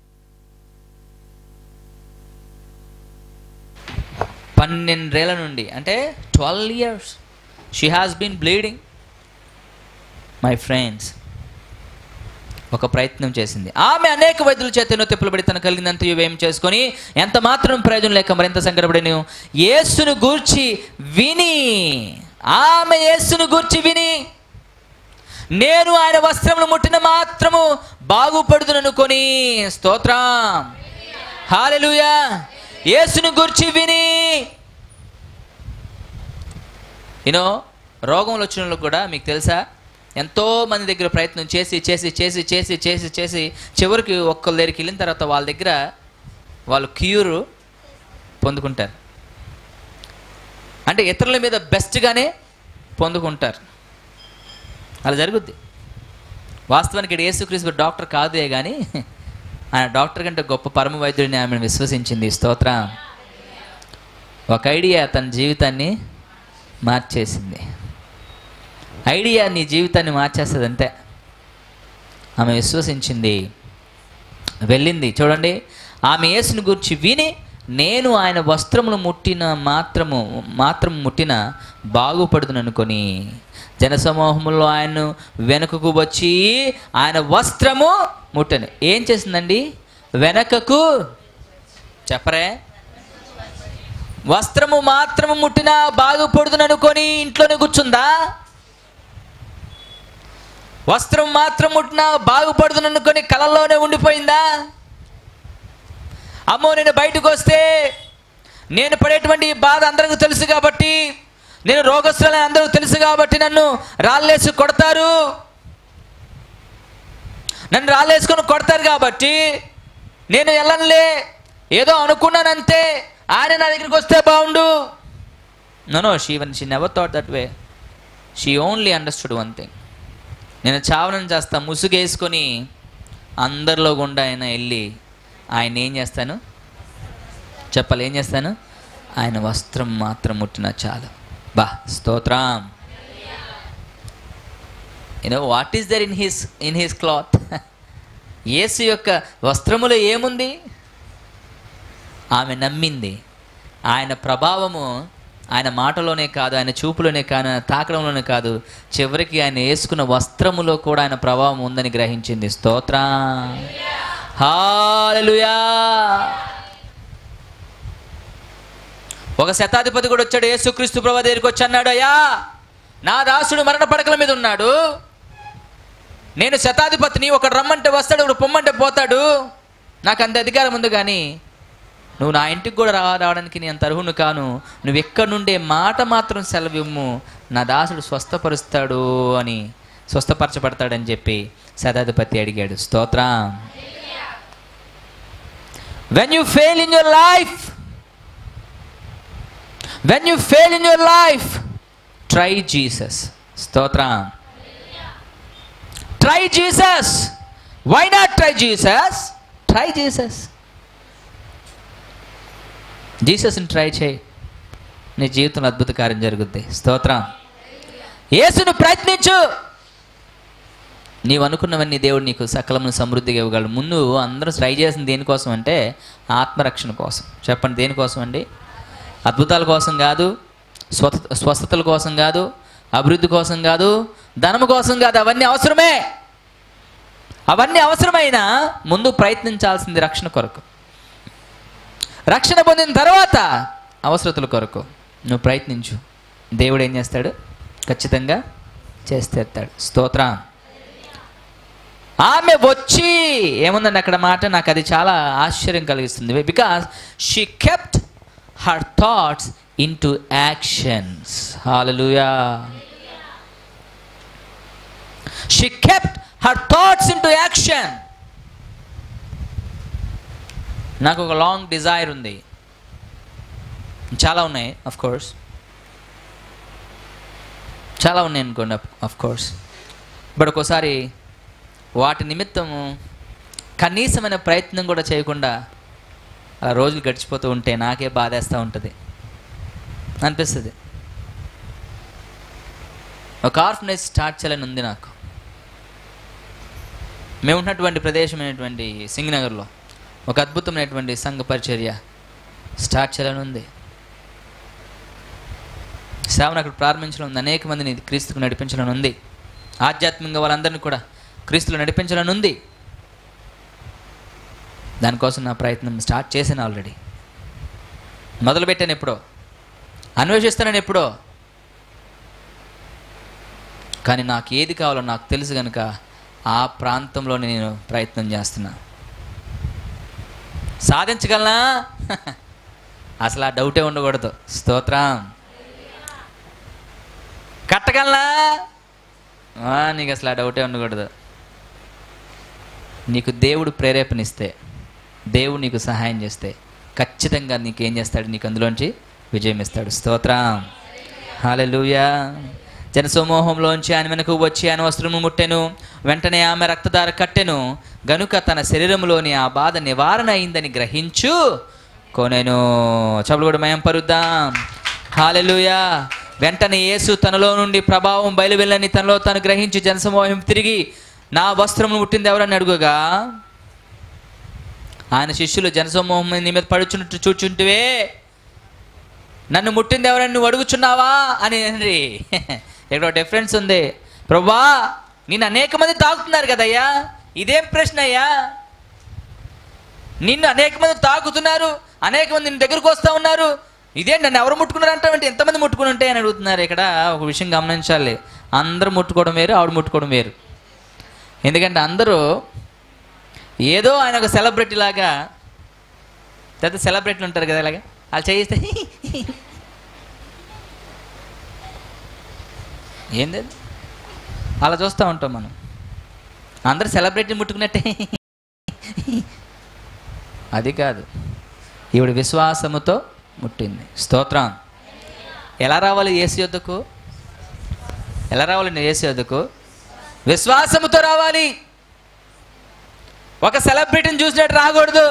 పన్నెండేళ్ల నుండి అంటే twelve years she has been bleeding my friends ఒక ప్రయత్నం చేసింది ఆమె అనేక వైద్యుల చేత ఎన్నో తిప్పలబడి తన కలిగినంత ఇవేం చేసుకొని ఎంత మాత్రం ప్రయోజనం లేక మరింత సంకటపడిను యేసును గూర్చి విని ఆమె యేసును గూర్చి విని నేను ఆయన వస్త్రములు ముట్టిన మాత్రము బాగుపడుదుననుకొని స్తోత్రం హాలెలూయా యేసును గూర్చి విని యూనో రోగంలో వచ్చిన వాళ్ళకు కూడా మీకు తెలుసా ఎంతో మంది దగ్గర ప్రయత్నం చేసి చేసి చేసి చేసి చేసి చేసి చివరికి ఒక్కళ్ళ దగ్గరికి వెళ్ళిన తర్వాత వాళ్ళ దగ్గర వాళ్ళు క్యూర్ పొందుకుంటారు అంటే ఇతరుల మీద బెస్ట్గానే పొందుకుంటారు అలా జరుగుద్ది వాస్తవానికి ఇక్కడ యేసుక్రీస్తు డాక్టర్ కాదే కానీ ఆయన డాక్టర్ కంటే గొప్ప పరమ వైద్యుడిని ఆమెను విశ్వసించింది స్తోత్ర ఒక ఐడియా తన జీవితాన్ని మార్చేసింది ఐడియా నీ జీవితాన్ని మార్చేస్తుంది అంతే ఆమె విశ్వసించింది వెళ్ళింది చూడండి ఆమె యేసుని గురించి విని నేను ఆయన వస్త్రములు ముట్టిన మాత్రము మాత్రం ముట్టిన బాగుపడుదుననుకొని జనసమూహంలో ఆయన్ను వెనుకకు వచ్చి ఆయన వస్త్రము ముట్టను ఏం చేసిందండి వెనకకు చెప్పరే వస్త్రము మాత్రము ముట్టినా బాగుపడుదుననుకొని ఇంట్లోనే కూర్చుందా వస్త్రం మాత్రం ముట్టినా బాగుపడుదుననుకొని కళల్లోనే ఉండిపోయిందా అమ్మో నేను బయటకు వస్తే నేను పడేటువంటి ఈ బాధ అందరికీ తెలుసు కాబట్టి నేను రోగస్తులని అందరికీ తెలుసు కాబట్టి నన్ను రాళ్ళేసి కొడతారు నన్ను రాళ్ళేసుకొని కొడతారు కాబట్టి నేను వెళ్ళనులే ఏదో అనుకున్నానంతే ఆయన నా దగ్గరికి వస్తే బాగుండు no no she won she never thought that way she only understood one thing నేను చావనం చేస్తా ముసుగేసుకొని అందరిలో గుండా ఆయన వెళ్ళి ఆయన ఏం చేస్తాను చెప్పాలి ఏం చేస్తాను ఆయన వస్త్రం మాత్రం ముట్టిన చాలు బా స్తోత్రం you know what is there in his in his cloth యేసు యొక్క వస్త్రములో ఏముంది ఆమె నమ్మింది ఆయన ప్రభావము ఆయన మాటలోనే కాదు ఆయన చూపులోనే కాదు ఆయన తాకడంలోనే కాదు చివరికి ఆయన వేసుకున్న వస్త్రములో కూడా ఆయన ప్రభావం ఉందని గ్రహించింది స్తోత్ర హాలలుయా ఒక శతాధిపతి కూడా వచ్చాడు యేసుక్రీస్తు ప్రభా దగ్గరికి వచ్చి అన్నాడు అయ్యా నా దాసుడు మరణ పడకల మీద ఉన్నాడు నేను శతాధిపతిని ఒకడు రమ్మంటే వస్తాడు ఒకడు పొమ్మంటే పోతాడు నాకు అంత అధికారం ఉంది కానీ నువ్వు నా ఇంటికి కూడా రా రావడానికి నేను అంత అర్హును కాను నువ్వు ఎక్కడి నుండే మాట మాత్రం సెలవిమ్ము నా దాసుడు స్వస్థపరుస్తాడు అని స్వస్థపరచబడతాడని చెప్పి శతాధిపతి అడిగాడు స్తోత్ర when you fail in your life when you fail in your life try Jesus స్తోత్ర try Jesus why not try Jesus try Jesus జీసస్ని ట్రై చేయి నీ జీవితంలో అద్భుత కార్యం జరుగుద్ది స్తోత్రం యేసును ప్రయత్నించు నీవు అనుకున్నవన్నీ దేవుడు నీకు సకలమును సమృద్ధిగా ఇవ్వగలడు ముందు అందరూ ట్రై చేసిన దేనికోసం అంటే ఆత్మరక్షణ కోసం చెప్పండి దేనికోసం అండి అద్భుతాల కోసం కాదు స్వత స్వస్థతల కోసం కాదు అభివృద్ధి కోసం కాదు ధనము కోసం కాదు అవన్నీ అవసరమే అవన్నీ అవసరమైన ముందు ప్రయత్నించాల్సింది రక్షణ కొరకు రక్షణ పొందిన తర్వాత అవసరతల కొరకు నువ్వు ప్రయత్నించు దేవుడు ఏం చేస్తాడు ఖచ్చితంగా చేస్తేస్తాడు స్తోత్రం ఆమె వచ్చి ఏముందండి అక్కడ మాట నాకు అది చాలా ఆశ్చర్యం కలిగిస్తుంది because she kept her thoughts into actions hallelujah she kept her thoughts into action నాకు ఒక లాంగ్ డిజైర్ ఉంది చాలా ఉన్నాయి అఫ్ కోర్స్ చాలా ఉన్నాయి అనుకోండి అఫ్ కోర్స్ బట్ ఒక్కోసారి వాటి నిమిత్తము కనీసమైన ప్రయత్నం కూడా చేయకుండా అలా రోజులు గడిచిపోతూ ఉంటే నాకే బాధేస్తూ ఉంటుంది అనిపిస్తుంది ఒక ఆర్ఫనేజ్ స్టార్ట్ చేయాలని ఉంది నాకు మేము ఉన్నటువంటి ప్రదేశమైనటువంటి సింగనగర్లో ఒక అద్భుతమైనటువంటి సంఘ పరిచర్య స్టార్ట్ చేయాలని ఉంది సేవను అక్కడ ప్రారంభించడం ఉంది అనేక మందిని క్రీస్తుకు నడిపించాలని ఉంది ఆధ్యాత్మికంగా వాళ్ళందరినీ కూడా క్రీస్తులు నడిపించాలని ఉంది దానికోసం నా ప్రయత్నం స్టార్ట్ చేశాను ఆల్రెడీ మొదలుపెట్టాను ఎప్పుడో అన్వేషిస్తానని ఎప్పుడో కానీ నాకు ఏది కావాలో నాకు తెలుసు కనుక ఆ ప్రాంతంలో నేను ప్రయత్నం చేస్తున్నా సాధించగలనా అసలు ఆ డౌటే ఉండకూడదు స్తోత్రం కట్టగలనా ఆ, నీకు అసలు ఆ డౌటే ఉండకూడదు నీకు దేవుడు ప్రేరేపణిస్తే దేవుడు నీకు సహాయం చేస్తే ఖచ్చితంగా నీకు ఏం చేస్తాడు నీకు అందులోంచి విజయం ఇస్తాడు స్తోత్రం హాలెలూయా జనసమూహంలోంచి ఆయన వెనుక వచ్చి ఆయన వస్త్రము ముట్టెను వెంటనే ఆమె రక్తదార కట్టెను గనుక తన శరీరంలోని ఆ బాధ నివారణ అయిందని గ్రహించు కొనెను చెప్పులు కూడా మయం పరుద్దాం హాలెలూయా వెంటనే యేసు తనలో నుండి ప్రభావం బయలువెళ్ళని తనలో తాను గ్రహించి జనసమూహం తిరిగి నా వస్త్రమును ముట్టింది ఎవరని అడుగుగా ఆయన శిష్యులు జనసమూహం నీ మీద పడుచున్నట్టు చూచుంటివే నన్ను ముట్టింది ఎవరని నువ్వు అడుగుచున్నావా అని అండి ఇక్కడ డిఫరెన్స్ ఉంది ప్రభా నిన్ను అనేక మంది తాకుతున్నారు కదయ్యా ఇదేం ప్రశ్న అయ్యా నిన్ను అనేక మంది తాకుతున్నారు అనేక మంది నిన్ను దగ్గరకు వస్తూ ఉన్నారు ఇదే నన్ను ఎవరు ముట్టుకున్నారు అంటే ఎంతమంది ముట్టుకుని ఉంటే అని అడుగుతున్నారు ఇక్కడ ఒక విషయం గమనించాలి అందరూ ముట్టుకోవడం వేరు ఆవిడ ముట్టుకోవడం వేరు ఎందుకంటే అందరూ ఏదో ఆయన ఒక సెలబ్రిటీ లాగా పెద్ద సెలబ్రిటీలు ఉంటారు కదా ఇలాగా వాళ్ళు చేయిస్తే ఏంది అది? అలా చూస్తూ ఉంటాం మనం అందరు సెలబ్రిటీ ముట్టుకున్నట్టే అది కాదు ఈవిడ విశ్వాసముతో ముట్టింది స్తోత్రం ఎలా రావాలి ఏసు యొద్దకు ఎలా రావాలండి ఏసు యొద్దకు విశ్వాసముతో రావాలి ఒక సెలబ్రిటీని చూసినట్టు రాకూడదు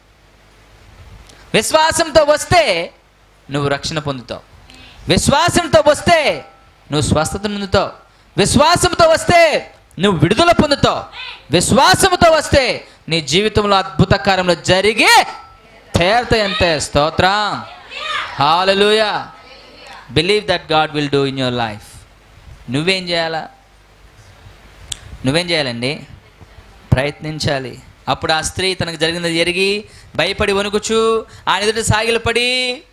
విశ్వాసంతో వస్తే నువ్వు రక్షణ పొందుతావు విశ్వాసంతో వస్తే నువ్వు స్వస్థత పొందుతావు విశ్వాసంతో వస్తే నువ్వు విడుదల పొందుతావు విశ్వాసంతో వస్తే నీ జీవితంలో అద్భుత కార్యములు జరిగి తీరుతాయి అంతే స్తోత్రం hallelujah believe that God will do in your life నువ్వేం చేయాలా నువ్వేం చేయాలండి ప్రయత్నించాలి అప్పుడు ఆ స్త్రీ తనకు జరిగినది జరిగి భయపడి వణుకుచు ఆయన ఎదుట సాగిలపడి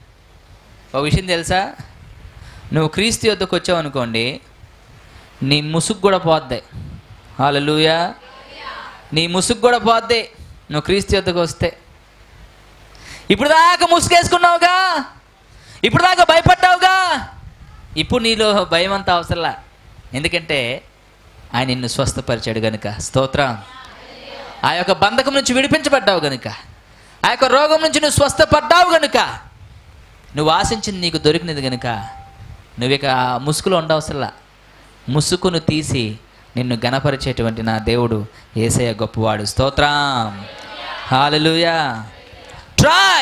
ఒక విషయం తెలుసా నువ్వు క్రీస్తు యొద్దకు వచ్చావు అనుకోండి నీ ముసుగు కూడా పోద్ది హాలూయా నీ ముసుగు కూడా పోద్ది నువ్వు క్రీస్తు యొద్దకు వస్తే ఇప్పుడు దాకా ముసుగేసుకున్నావుగా ఇప్పుడు దాకా భయపడ్డావుగా ఇప్పుడు నీలో భయం అంతా అవసరంలా ఎందుకంటే ఆయన నిన్ను స్వస్థపరిచాడు గనుక స్తోత్రం ఆ యొక్క బంధకం నుంచి విడిపించబడ్డావు గనుక ఆ యొక్క రోగం నుంచి నువ్వు స్వస్థపడ్డావు గనుక నువ్వు ఆశించింది నీకు దొరికినది గనుక నువ్వు ఇక ఆ ముసుగులో ఉండవసరలా ముసుగును తీసి నిన్ను గణపరిచేటువంటి నా దేవుడు ఏసయ్య గొప్పవాడు స్తోత్రం hallelujah try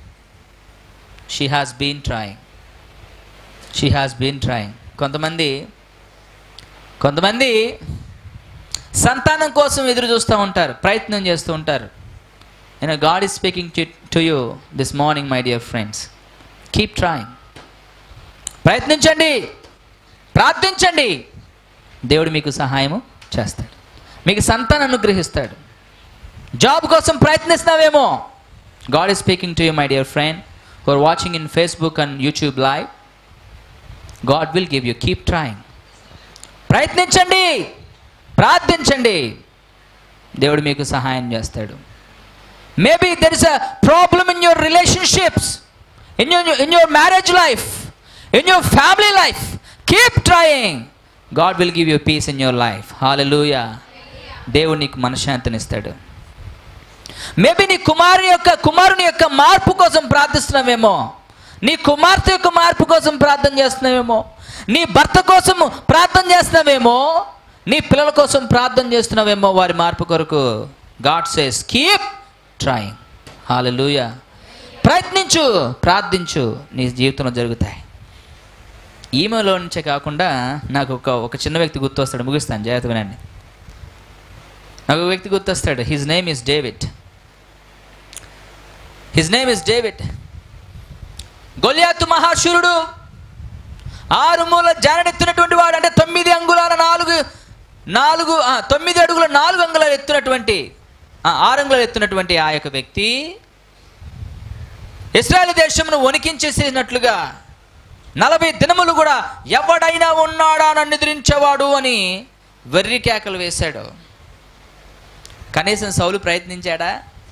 she has been trying she has been trying కొంతమంది కొంతమంది సంతానం కోసం ఎదురు చూస్తూ ఉంటారు ప్రయత్నం చేస్తూ ఉంటారు నేను God is speaking to to you this morning my dear friends keep trying ప్రయత్నించండి ప్రార్థించండి దేవుడు మీకు సహాయము చేస్తాడు మీకు సంతానం అనుగ్రహిస్తాడు జాబ్ కోసం ప్రయత్నిస్తున్నావేమో God is speaking to you my dear friend who are watching in Facebook and YouTube live God will give you keep trying ప్రయత్నించండి ప్రార్థించండి దేవుడు మీకు సహాయం చేస్తాడు maybe there is a problem in your relationships in your in your marriage life in your family life keep trying God will give you peace in your life hallelujah దేవుడు నీకు మనశ్శాంతినిస్తాడు maybe నీ కుమారుని యొక్క కుమారుని యొక్క మార్పు కోసం ప్రార్థిస్తున్నావేమో నీ కుమార్తె యొక్క మార్పు కోసం ప్రార్థన చేస్తున్నావేమో నీ భర్త కోసం ప్రార్థన చేస్తున్నావేమో నీ పిల్లల కోసం ప్రార్థన చేస్తున్నావేమో వారి మార్పు కొరకు God says keep trying hallelujah ప్రయత్నించు ప్రార్థించు నీ జీవితంలో జరుగుతాయి ఈమెలో నుంచే కాకుండా నాకు ఒక ఒక చిన్న వ్యక్తి గుర్తొస్తాడు ముగిస్తాను జాగ్రత్త వినండి నాకు ఒక వ్యక్తి గుర్తొస్తాడు his name is David his name is David గొలియాతు మహాశూరుడు ఆరు మూల జానెత్తినటువంటి వాడు అంటే తొమ్మిది అంగుళాల నాలుగు నాలుగు ఆ, తొమ్మిది అడుగుల నాలుగు అంగుళాలు ఎత్తునటువంటి ఆ, ఆరు అంగుళాలు ఎత్తునటువంటి ఆ యొక్క వ్యక్తి ఇస్రాయల్ దేశమును వణికించేసినట్లుగా నలభై దినములు కూడా ఎవడైనా ఉన్నాడా నన్ను ఎదిరించేవాడు అని వెర్రి కేకలు వేశాడు కనీసం సౌలు ప్రయత్నించాడా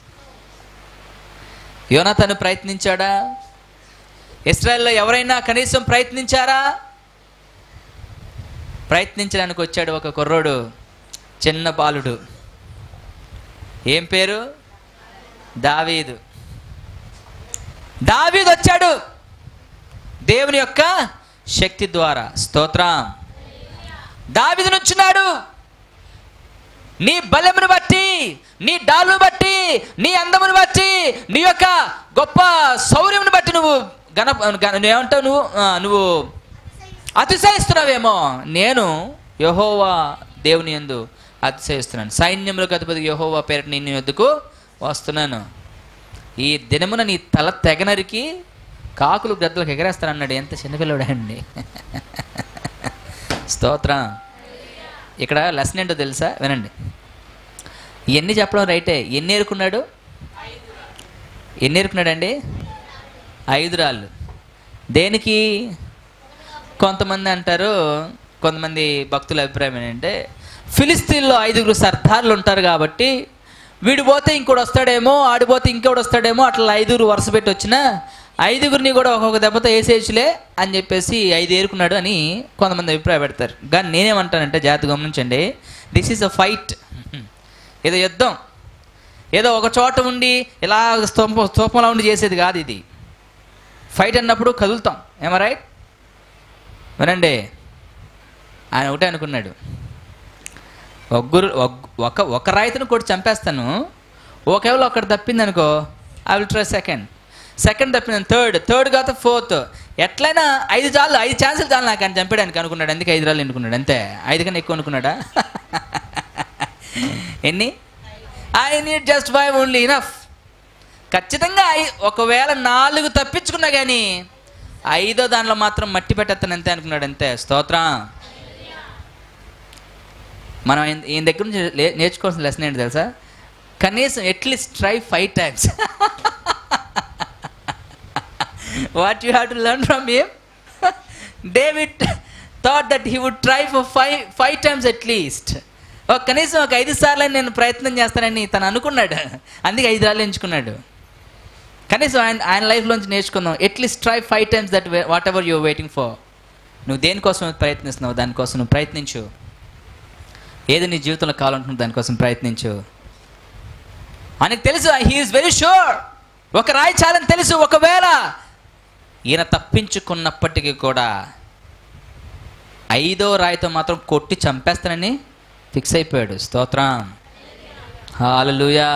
యోనాతను ప్రయత్నించాడా ఇస్రాయల్లో ఎవరైనా కనీసం ప్రయత్నించారా ప్రయత్నించడానికి వచ్చాడు ఒక కుర్రోడు చిన్న బాలుడు ఏం పేరు దావీదు దావీదు వచ్చాడు దేవుని యొక్క శక్తి ద్వారా స్తోత్రం దావీదు నుంచున్నాడు నీ బలమును బట్టి నీ డాలును బట్టి నీ అందమును బట్టి నీ యొక్క గొప్ప శౌర్యమును బట్టి నువ్వు గణ గణ- నువ్వేమంటావు నువ్వు ఆ, నువ్వు అతిశయిస్తున్నావేమో నేను యహోవా దేవుని యందు అతిశయిస్తున్నాను సైన్యములకు అధిపతి యహోవా పేరిట నేను ఎద్దుకు వస్తున్నాను ఈ దినమున నీ తల తెగనరికి కాకులు గద్దలకు ఎగరేస్తానన్నాడు ఎంత చిన్నపిల్లడండి స్తోత్రం ఇక్కడ లెసన్ ఏంటో తెలుసా వినండి ఇవన్నీ చెప్పడం రైటే ఎన్ని ఏరుకున్నాడు ఎన్ని ఏరుకున్నాడండి ఐదు రాళ్ళు దేనికి కొంతమంది అంటారు కొంతమంది భక్తుల అభిప్రాయం ఏంటంటే ఫిలిస్తీన్లో ఐదుగురు సర్దార్లు ఉంటారు కాబట్టి వీడు పోతే ఇంకోటి వస్తాడేమో ఆడిపోతే ఇంకోటి వస్తాడేమో అట్లా ఐదుగురు వరుస పెట్టి వచ్చిన ఐదుగురిని కూడా ఒక్కొక్క దెబ్బతో వేసేయచ్చులే అని చెప్పేసి ఐదు ఏరుకున్నాడు అని కొంతమంది అభిప్రాయపెడతారు కానీ నేనేమంటానంటే జాగ్రత్త గమనించండి దిస్ ఈజ్ అ ఫైట్ ఏదో యుద్ధం ఏదో ఒక చోట ఉండి ఇలా స్తూప స్తూపంలో ఉండి చేసేది కాదు ఇది ఫైట్ అన్నప్పుడు కదులుతాం ఏమో రైట్ వినండి ఆయన ఒకటే అనుకున్నాడు ఒగ్గురు ఒగ్- ఒక ఒక రాయితను కొట్టి చంపేస్తాను ఒకవేళ ఒకటి తప్పింది అనుకో I will try second second తప్పింది థర్డ్ థర్డ్ కాదు ఫోర్త్ ఎట్లయినా ఐదు చాలు ఐదు ఛాన్సులు చాలు నాకు అని చంపడానికి అనుకున్నాడు అందుకే ఐదు రాళ్ళు ఎన్నుకున్నాడు అంతే ఐదు కన్నా ఎక్కువ అనుకున్నాడా ఎన్ని I need just five only enough ఖచ్చితంగా ఐ- ఒకవేళ నాలుగు తప్పించుకున్నా కానీ ఐదో దానిలో మాత్రం మట్టి పెట్టేస్తాను అంతే అనుకున్నాడు అంతే స్తోత్రం మనం ఈయన- ఈయన దగ్గర నుంచి లే- నేర్చుకోవాల్సిన లెసన్ ఏంటి తెలుసా కనీసం at least try five times what you have to learn from him David thought that he would try for five five times at least ఒక కనీసం ఒక ఐదు సార్లు నేను ప్రయత్నం చేస్తానని తను అనుకున్నాడు అందుకే ఐదు సార్లు ఎంచుకున్నాడు కనీసం ఆయన ఆయన లైఫ్లోంచి నేర్చుకుందాం at least try five times that whatever you're waiting for నువ్వు దేనికోసం ప్రయత్నిస్తున్నావు దానికోసం నువ్వు ప్రయత్నించు ఏది నీ జీవితంలో కావాలంటున్నావు దానికోసం ప్రయత్నించు ఆయనకు తెలుసు హీఈస్ వెరీ షూర్ ఒక రాయి చాలని తెలుసు ఒకవేళ ఈయన తప్పించుకున్నప్పటికీ కూడా ఐదో రాయితో మాత్రం కొట్టి చంపేస్తానని ఫిక్స్ అయిపోయాడు స్తోత్రం హాలలుయా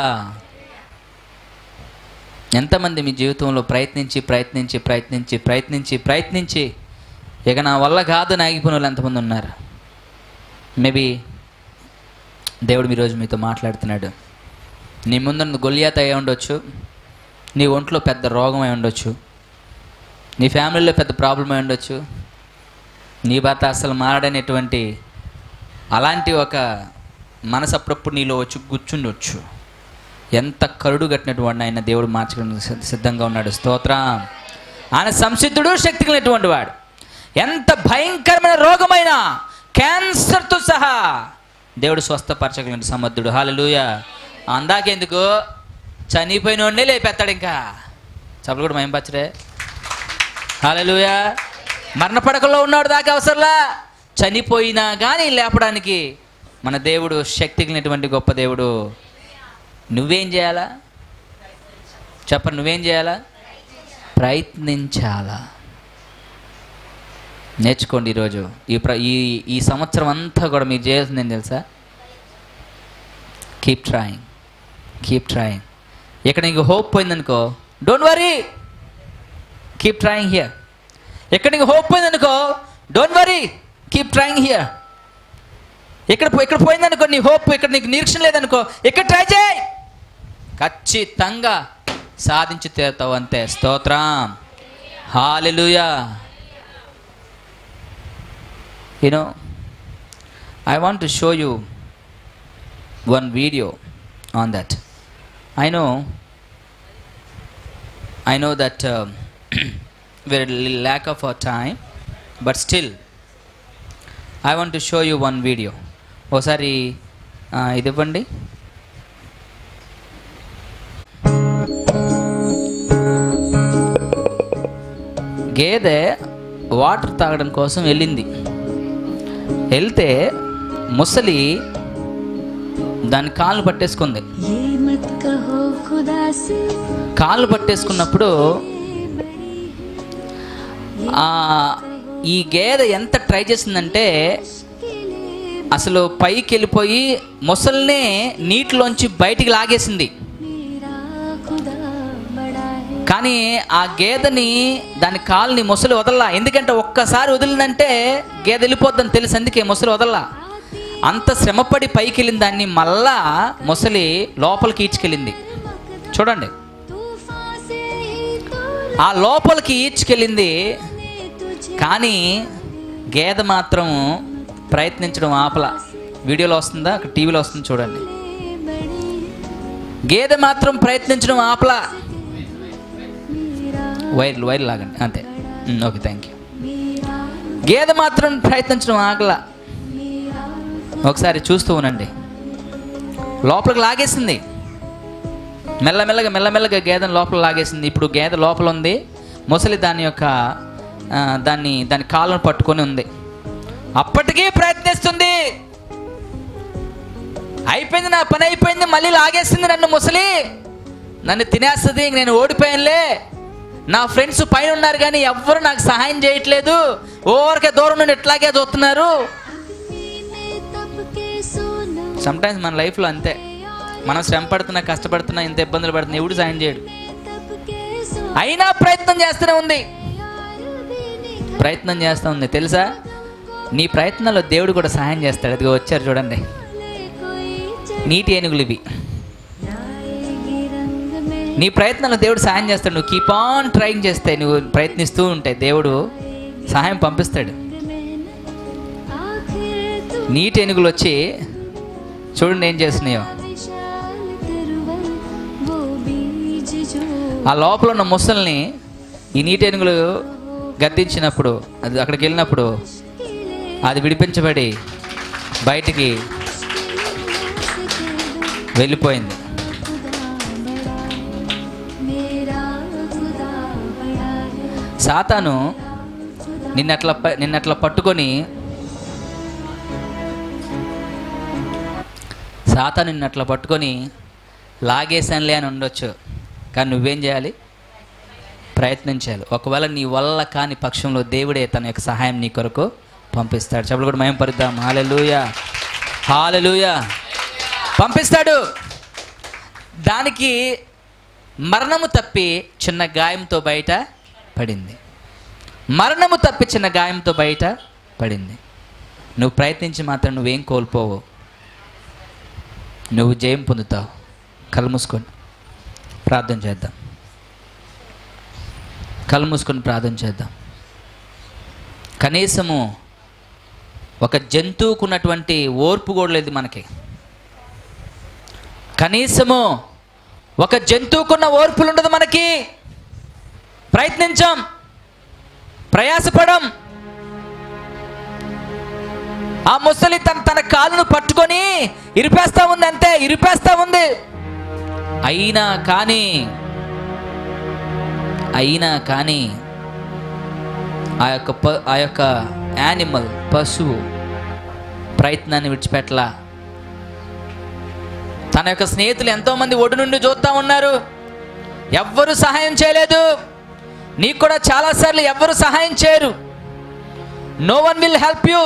ఎంతమంది మీ జీవితంలో ప్రయత్నించి ప్రయత్నించి ప్రయత్నించి ప్రయత్నించి ప్రయత్నించి ఇక నా వల్ల కాదు నాగిపోయిన వాళ్ళు ఎంతమంది ఉన్నారు మేబీ దేవుడు ఈరోజు మీతో మాట్లాడుతున్నాడు నీ ముందున్న గొలియాత అయి ఉండొచ్చు నీ ఒంట్లో పెద్ద రోగం అయి ఉండొచ్చు నీ ఫ్యామిలీలో పెద్ద ప్రాబ్లం అయి ఉండొచ్చు నీ భర్త అసలు మారడనేటువంటి అలాంటి ఒక మనసు అప్పుడప్పుడు నీలో వచ్చి కూర్చుండొచ్చు ఎంత కరుడు కట్టినటువంటి ఆయన దేవుడు మార్చడానికి సిద్ధ- సిద్ధంగా ఉన్నాడు స్తోత్రం ఆయన సంసిద్ధుడు శక్తి కలిగినటువంటి వాడు ఎంత భయంకరమైన రోగమైన క్యాన్సర్తో సహా దేవుడు స్వస్థపరచగలిగిన సమర్థుడు హాలలుయ అందాకెందుకు చనిపోయిన వాడినే లేపెత్తాడు ఇంకా చెప్పలు కూడా మేము పచ్చడే హల్లెలూయా మరణ పడకలో ఉన్నాడు దాకా అవసరంలా చనిపోయినా కానీ లేపడానికి మన దేవుడు శక్తి కలిగినటువంటి గొప్ప దేవుడు నువ్వేం చేయాలా చెప్పండి నువ్వేం చేయాలా ప్రయత్నించాలా నేర్చుకోండి ఈరోజు ఈ ప్ర ఈ ఈ సంవత్సరం అంతా కూడా మీరు చేయాల్సింది ఏం తెలుసా కీప్ ట్రాయింగ్ కీప్ ట్రాయింగ్ ఇక్కడ నీకు హోప్ పోయిందనుకో don't worry keep trying here ఎక్కడ నీకు హోప్ పోయిందనుకో don't worry keep trying here ఇక్కడ పో- ఇక్కడ పోయిందనుకో నీ హోప్ ఇక్కడ నీకు నిరీక్షణ లేదనుకో ఇక్కడ ట్రై చేయి ఖచ్చితంగా సాధించి తీరుతావు అంతే స్తోత్రం hallelujah you know I want to show you one video on that I know I know that um, we're a little lack of our time, but still, I want to show you one video. ఒకసారి ఆ, ఇది ఇవ్వండి గేదె water తాగడం కోసం వెళ్ళింది వెళ్తే ముసలి దాని కాళ్ళు పట్టేసుకుంది ये मत कहो खुदा से కాళ్ళు పట్టేసుకున్నప్పుడు ఆ, ఈ గేదె ఎంత ట్రై చేసిందంటే అసలు పైకి వెళ్ళిపోయి ముసల్నే నీటిలోంచి బయటికి లాగేసింది मेरा खुदा बड़ा है కానీ ఆ గేదెని దాని కాలుని ముసలి వదల్లా ఎందుకంటే ఒక్కసారి వదిలిందంటే గేదె వెళ్ళిపోద్దని తెలుసు అందుకే ముసలి వదల్లా అంత శ్రమపడి పైకి వెళ్ళిన దాన్ని మళ్ళా ముసలి లోపలికి ఈడ్చుకెళ్ళింది చూడండి तूफान से ही तो ఆ లోపలికి ఈడ్చుకెళ్ళింది ने तुझे కానీ గేదె మాత్రం ప్రయత్నించడం ఆపల వీడియోలో వస్తుందా అక్కడ టీవీలో వస్తుంది చూడండి बड़ी గేదె మాత్రం ప్రయత్నించడం ఆపల मेरा వైర్లు వైర్లు లాగండి అంతే ఉమ్, ఓకే థ్యాంక్ యూ मेरा గేదె మాత్రం ప్రయత్నించడం ఆగల मेरा ఒకసారి చూస్తూ ఉండండి లోపలికి లాగేసింది మెల్లమెల్లగా మెల్లమెల్లగా గేదెని లోపల లాగేసింది ఇప్పుడు గేదె లోపల ఉంది ముసలి దాని యొక్క ఆ, దాన్ని దాని కాళ్ళను పట్టుకొని ఉంది అప్పటికీ ప్రయత్నిస్తుంది అయిపోయింది నా పని అయిపోయింది మళ్ళీ లాగేసింది నన్ను ముసలి నన్ను తినేస్తుంది ఇంక నేను ఓడిపోయానులే నా ఫ్రెండ్స్ పైన ఉన్నారు కానీ ఎవ్వరు నాకు సహాయం చేయట్లేదు ఓరికే దూరం నుండి ఇట్లాగే చూస్తున్నారు ने तब के सोना సమ్టైమ్స్ మన లైఫ్లో అంతే మనం శ్రమ పడుతున్నా కష్టపడుతున్నా ఇంత ఇబ్బందులు పడుతున్నా ఎవడు సాయం చేయడు तब के सोना అయినా ప్రయత్నం చేస్తూనే ఉంది यार भी नहीं ప్రయత్నం చేస్తూ ఉంది తెలుసా నీ ప్రయత్నంలో దేవుడు కూడా సహాయం చేస్తాడు అదిగో వచ్చారు చూడండి ले कोई నీటి ఏనుగులు ఇవి चलाएगी रंग में నీ ప్రయత్నంలో దేవుడు సహాయం చేస్తాడు నువ్వు కీప్ ఆన్ ట్రైంగ్ చేస్తే నువ్వు ప్రయత్నిస్తూ ఉంటే దేవుడు సహాయం పంపిస్తాడు आखिर तू నీటి ఏనుగులు వచ్చి చూడండి ఏం చేస్తున్నాయో विशाल तिरुवल वो बीज जो ఆ లోపల ఉన్న ముసల్ని ఈ నీటి ఏనుగులు గద్దించినప్పుడు అది అక్కడికి వెళ్ళినప్పుడు అది విడిపించబడి బయటికి వెళ్ళిపోయింది मेरा खुदा बड़ा है సాతాను నిన్నట్లా ప- నిన్నట్లా పట్టుకొని సాతాను నిన్నట్లా పట్టుకొని లాగేసానులే అని ఉండొచ్చు కానీ నువ్వేం చేయాలి ప్రయత్నించాలి ఒకవేళ నీ వల్ల కాని పక్షంలో దేవుడే తన యొక్క సహాయం నీ కొరకు పంపిస్తాడు చెప్పలు కూడా మేము పరుద్దాం హాలెలూయా హాలెలూయా పంపిస్తాడు దానికి మరణము తప్పి చిన్న గాయంతో బయట పడింది మరణము తప్పి చిన్న గాయంతో బయట పడింది నువ్వు ప్రయత్నించి మాత్రం నువ్వేం కోల్పోవు నువ్వు జయం పొందుతావు కళ్ళు మూసుకొని ప్రార్థన చేద్దాం కళ్ళు మూసుకొని ప్రార్థన చేద్దాం కనీసము ఒక జంతువుకు ఉన్నటువంటి ఓర్పు కూడా లేదు మనకి కనీసము ఒక జంతువుకున్న ఓర్పులు ఉండదు మనకి ప్రయత్నించాం ప్రయాసపడం ఆ ముసలి తన తన కాలును పట్టుకొని ఇరిపేస్తా ఉంది అంతే ఇరిపేస్తా ఉంది అయినా కానీ అయినా కానీ ఆ యొక్క ప ఆ యొక్క యానిమల్ పశువు ప్రయత్నాన్ని విడిచిపెట్టలా తన యొక్క స్నేహితులు ఎంతోమంది ఒడి నుండి చూస్తూ ఉన్నారు ఎవ్వరు సహాయం చేయలేదు నీకు కూడా చాలాసార్లు ఎవ్వరు సహాయం చేయరు no one will help you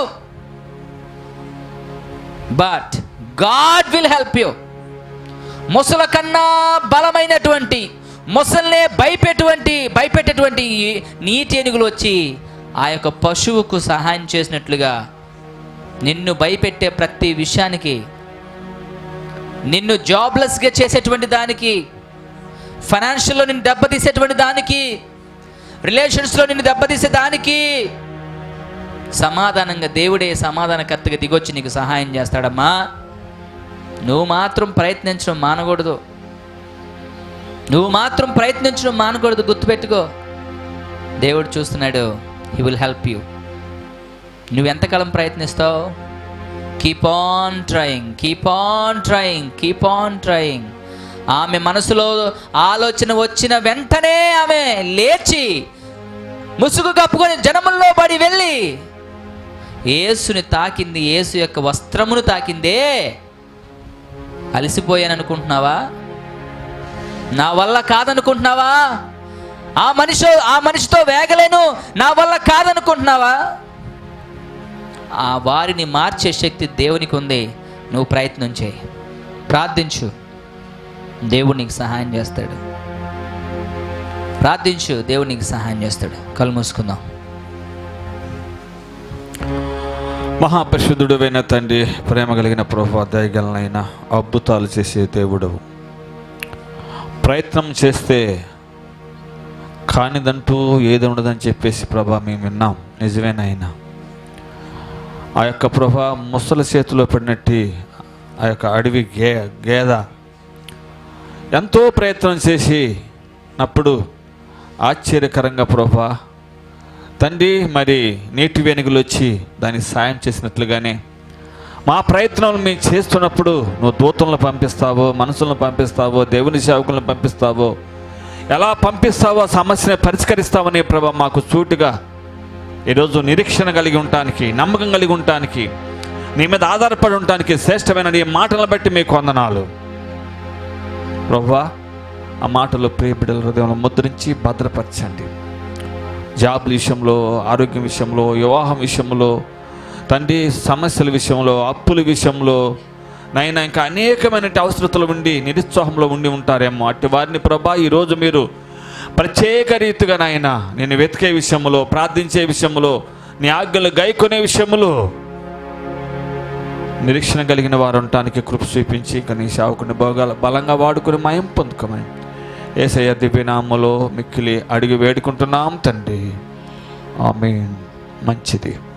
but God will help you ముసల కన్నా బలమైనటువంటి ముసల్నే భయపెటువంటి భయపెట్టేటువంటి నీటి ఏనుగులు వచ్చి ఆ యొక్క పశువుకు సహాయం చేసినట్లుగా నిన్ను భయపెట్టే ప్రతి విషయానికి నిన్ను జాబ్లెస్గా చేసేటువంటి దానికి ఫైనాన్షియల్లో నిన్ను దెబ్బతీసేటువంటి దానికి రిలేషన్స్లో నిన్ను దెబ్బతీసే దానికి సమాధానంగా దేవుడే సమాధానకర్తగా దిగొచ్చి నీకు సహాయం చేస్తాడమ్మా నువ్వు మాత్రం ప్రయత్నించడం మానకూడదు నువ్వు మాత్రం ప్రయత్నించడం మానకూడదు గుర్తుపెట్టుకో దేవుడు చూస్తున్నాడు హీ విల్ హెల్ప్ యూ నువ్వు ఎంతకాలం ప్రయత్నిస్తావు keep on trying keep on trying keep on trying ఆమె మనసులో ఆలోచన వచ్చిన వెంటనే ఆమె లేచి ముసుగు కప్పుకొని జనముల్లో పడి వెళ్ళి యేసుని తాకింది యేసు యొక్క వస్త్రమును తాకిందే అలసిపోయాను అనుకుంటున్నావా నా వల్ల కాదనుకుంటున్నావా ఆ మనిషి ఆ మనిషితో వేగలేను నా వల్ల కాదనుకుంటున్నావా ఆ వారిని మార్చే శక్తి దేవునికి ఉంది నువ్వు ప్రయత్నం చేయి ప్రార్థించు దేవుడు నీకు సహాయం చేస్తాడు ప్రార్థించు దేవుడు నీకు సహాయం చేస్తాడు కళ్ళు మూసుకుందాం మహాపరిశుద్ధుడువైన తండ్రి ప్రేమ కలిగిన ప్రభు దయగలనైనా అద్భుతాలు చేసే దేవుడు ప్రయత్నం చేస్తే కానిదంటూ ఏది ఉండదని చెప్పేసి ప్రభా మేము విన్నాం నిజమేనైనా ఆ యొక్క ప్రభా ముసల చేతిలో పడినట్టు ఆ యొక్క అడవి గే గేద ఎంతో ప్రయత్నం చేసి నప్పుడు ఆశ్చర్యకరంగా ప్రభా తండ్రి మరి నీటి వెనుగులు వచ్చి దానికి సాయం చేసినట్లుగానే మా ప్రయత్నాలు మేము చేస్తున్నప్పుడు నువ్వు దూతలను పంపిస్తావో మనసులను పంపిస్తావో దేవుని సేవకులను పంపిస్తావో ఎలా పంపిస్తావో ఆ సమస్యని పరిష్కరిస్తావని ప్రభా మాకు సూటిగా ఈరోజు నిరీక్షణ కలిగి ఉండటానికి నమ్మకం కలిగి ఉండటానికి నీ మీద ఆధారపడి ఉండటానికి శ్రేష్టమైన నీ మాటలను బట్టి మీకు వందనాలు ప్రభా ఆ మాటలు ప్రియ బిడ్డల హృదయంలో ముద్రించి భద్రపరచండి జాబ్ విషయంలో ఆరోగ్యం విషయంలో వివాహం విషయంలో తండ్రి సమస్యల విషయంలో అప్పుల విషయంలో నైనా ఇంకా అనేకమైన అవసరతలు ఉండి నిరుత్సాహంలో ఉండి ఉంటారేమో అట్టి వారిని ప్రభా ఈరోజు మీరు ప్రత్యేక రీతిగా నాయన నేను వెతికే విషయంలో ప్రార్థించే విషయంలో నీ ఆజ్ఞలు గైకొనే విషయంలో నిరీక్షణ కలిగిన వారు ఉండటానికి కృప చూపించి ఇంకా నీ సేవకుని భోగాల బలంగా వాడుకుని మయం పొందుకోమని ఏసయ్య దివ్యనామలో మిక్కిలి అడిగి వేడుకుంటున్నాం తండ్రి ఆమె మంచిది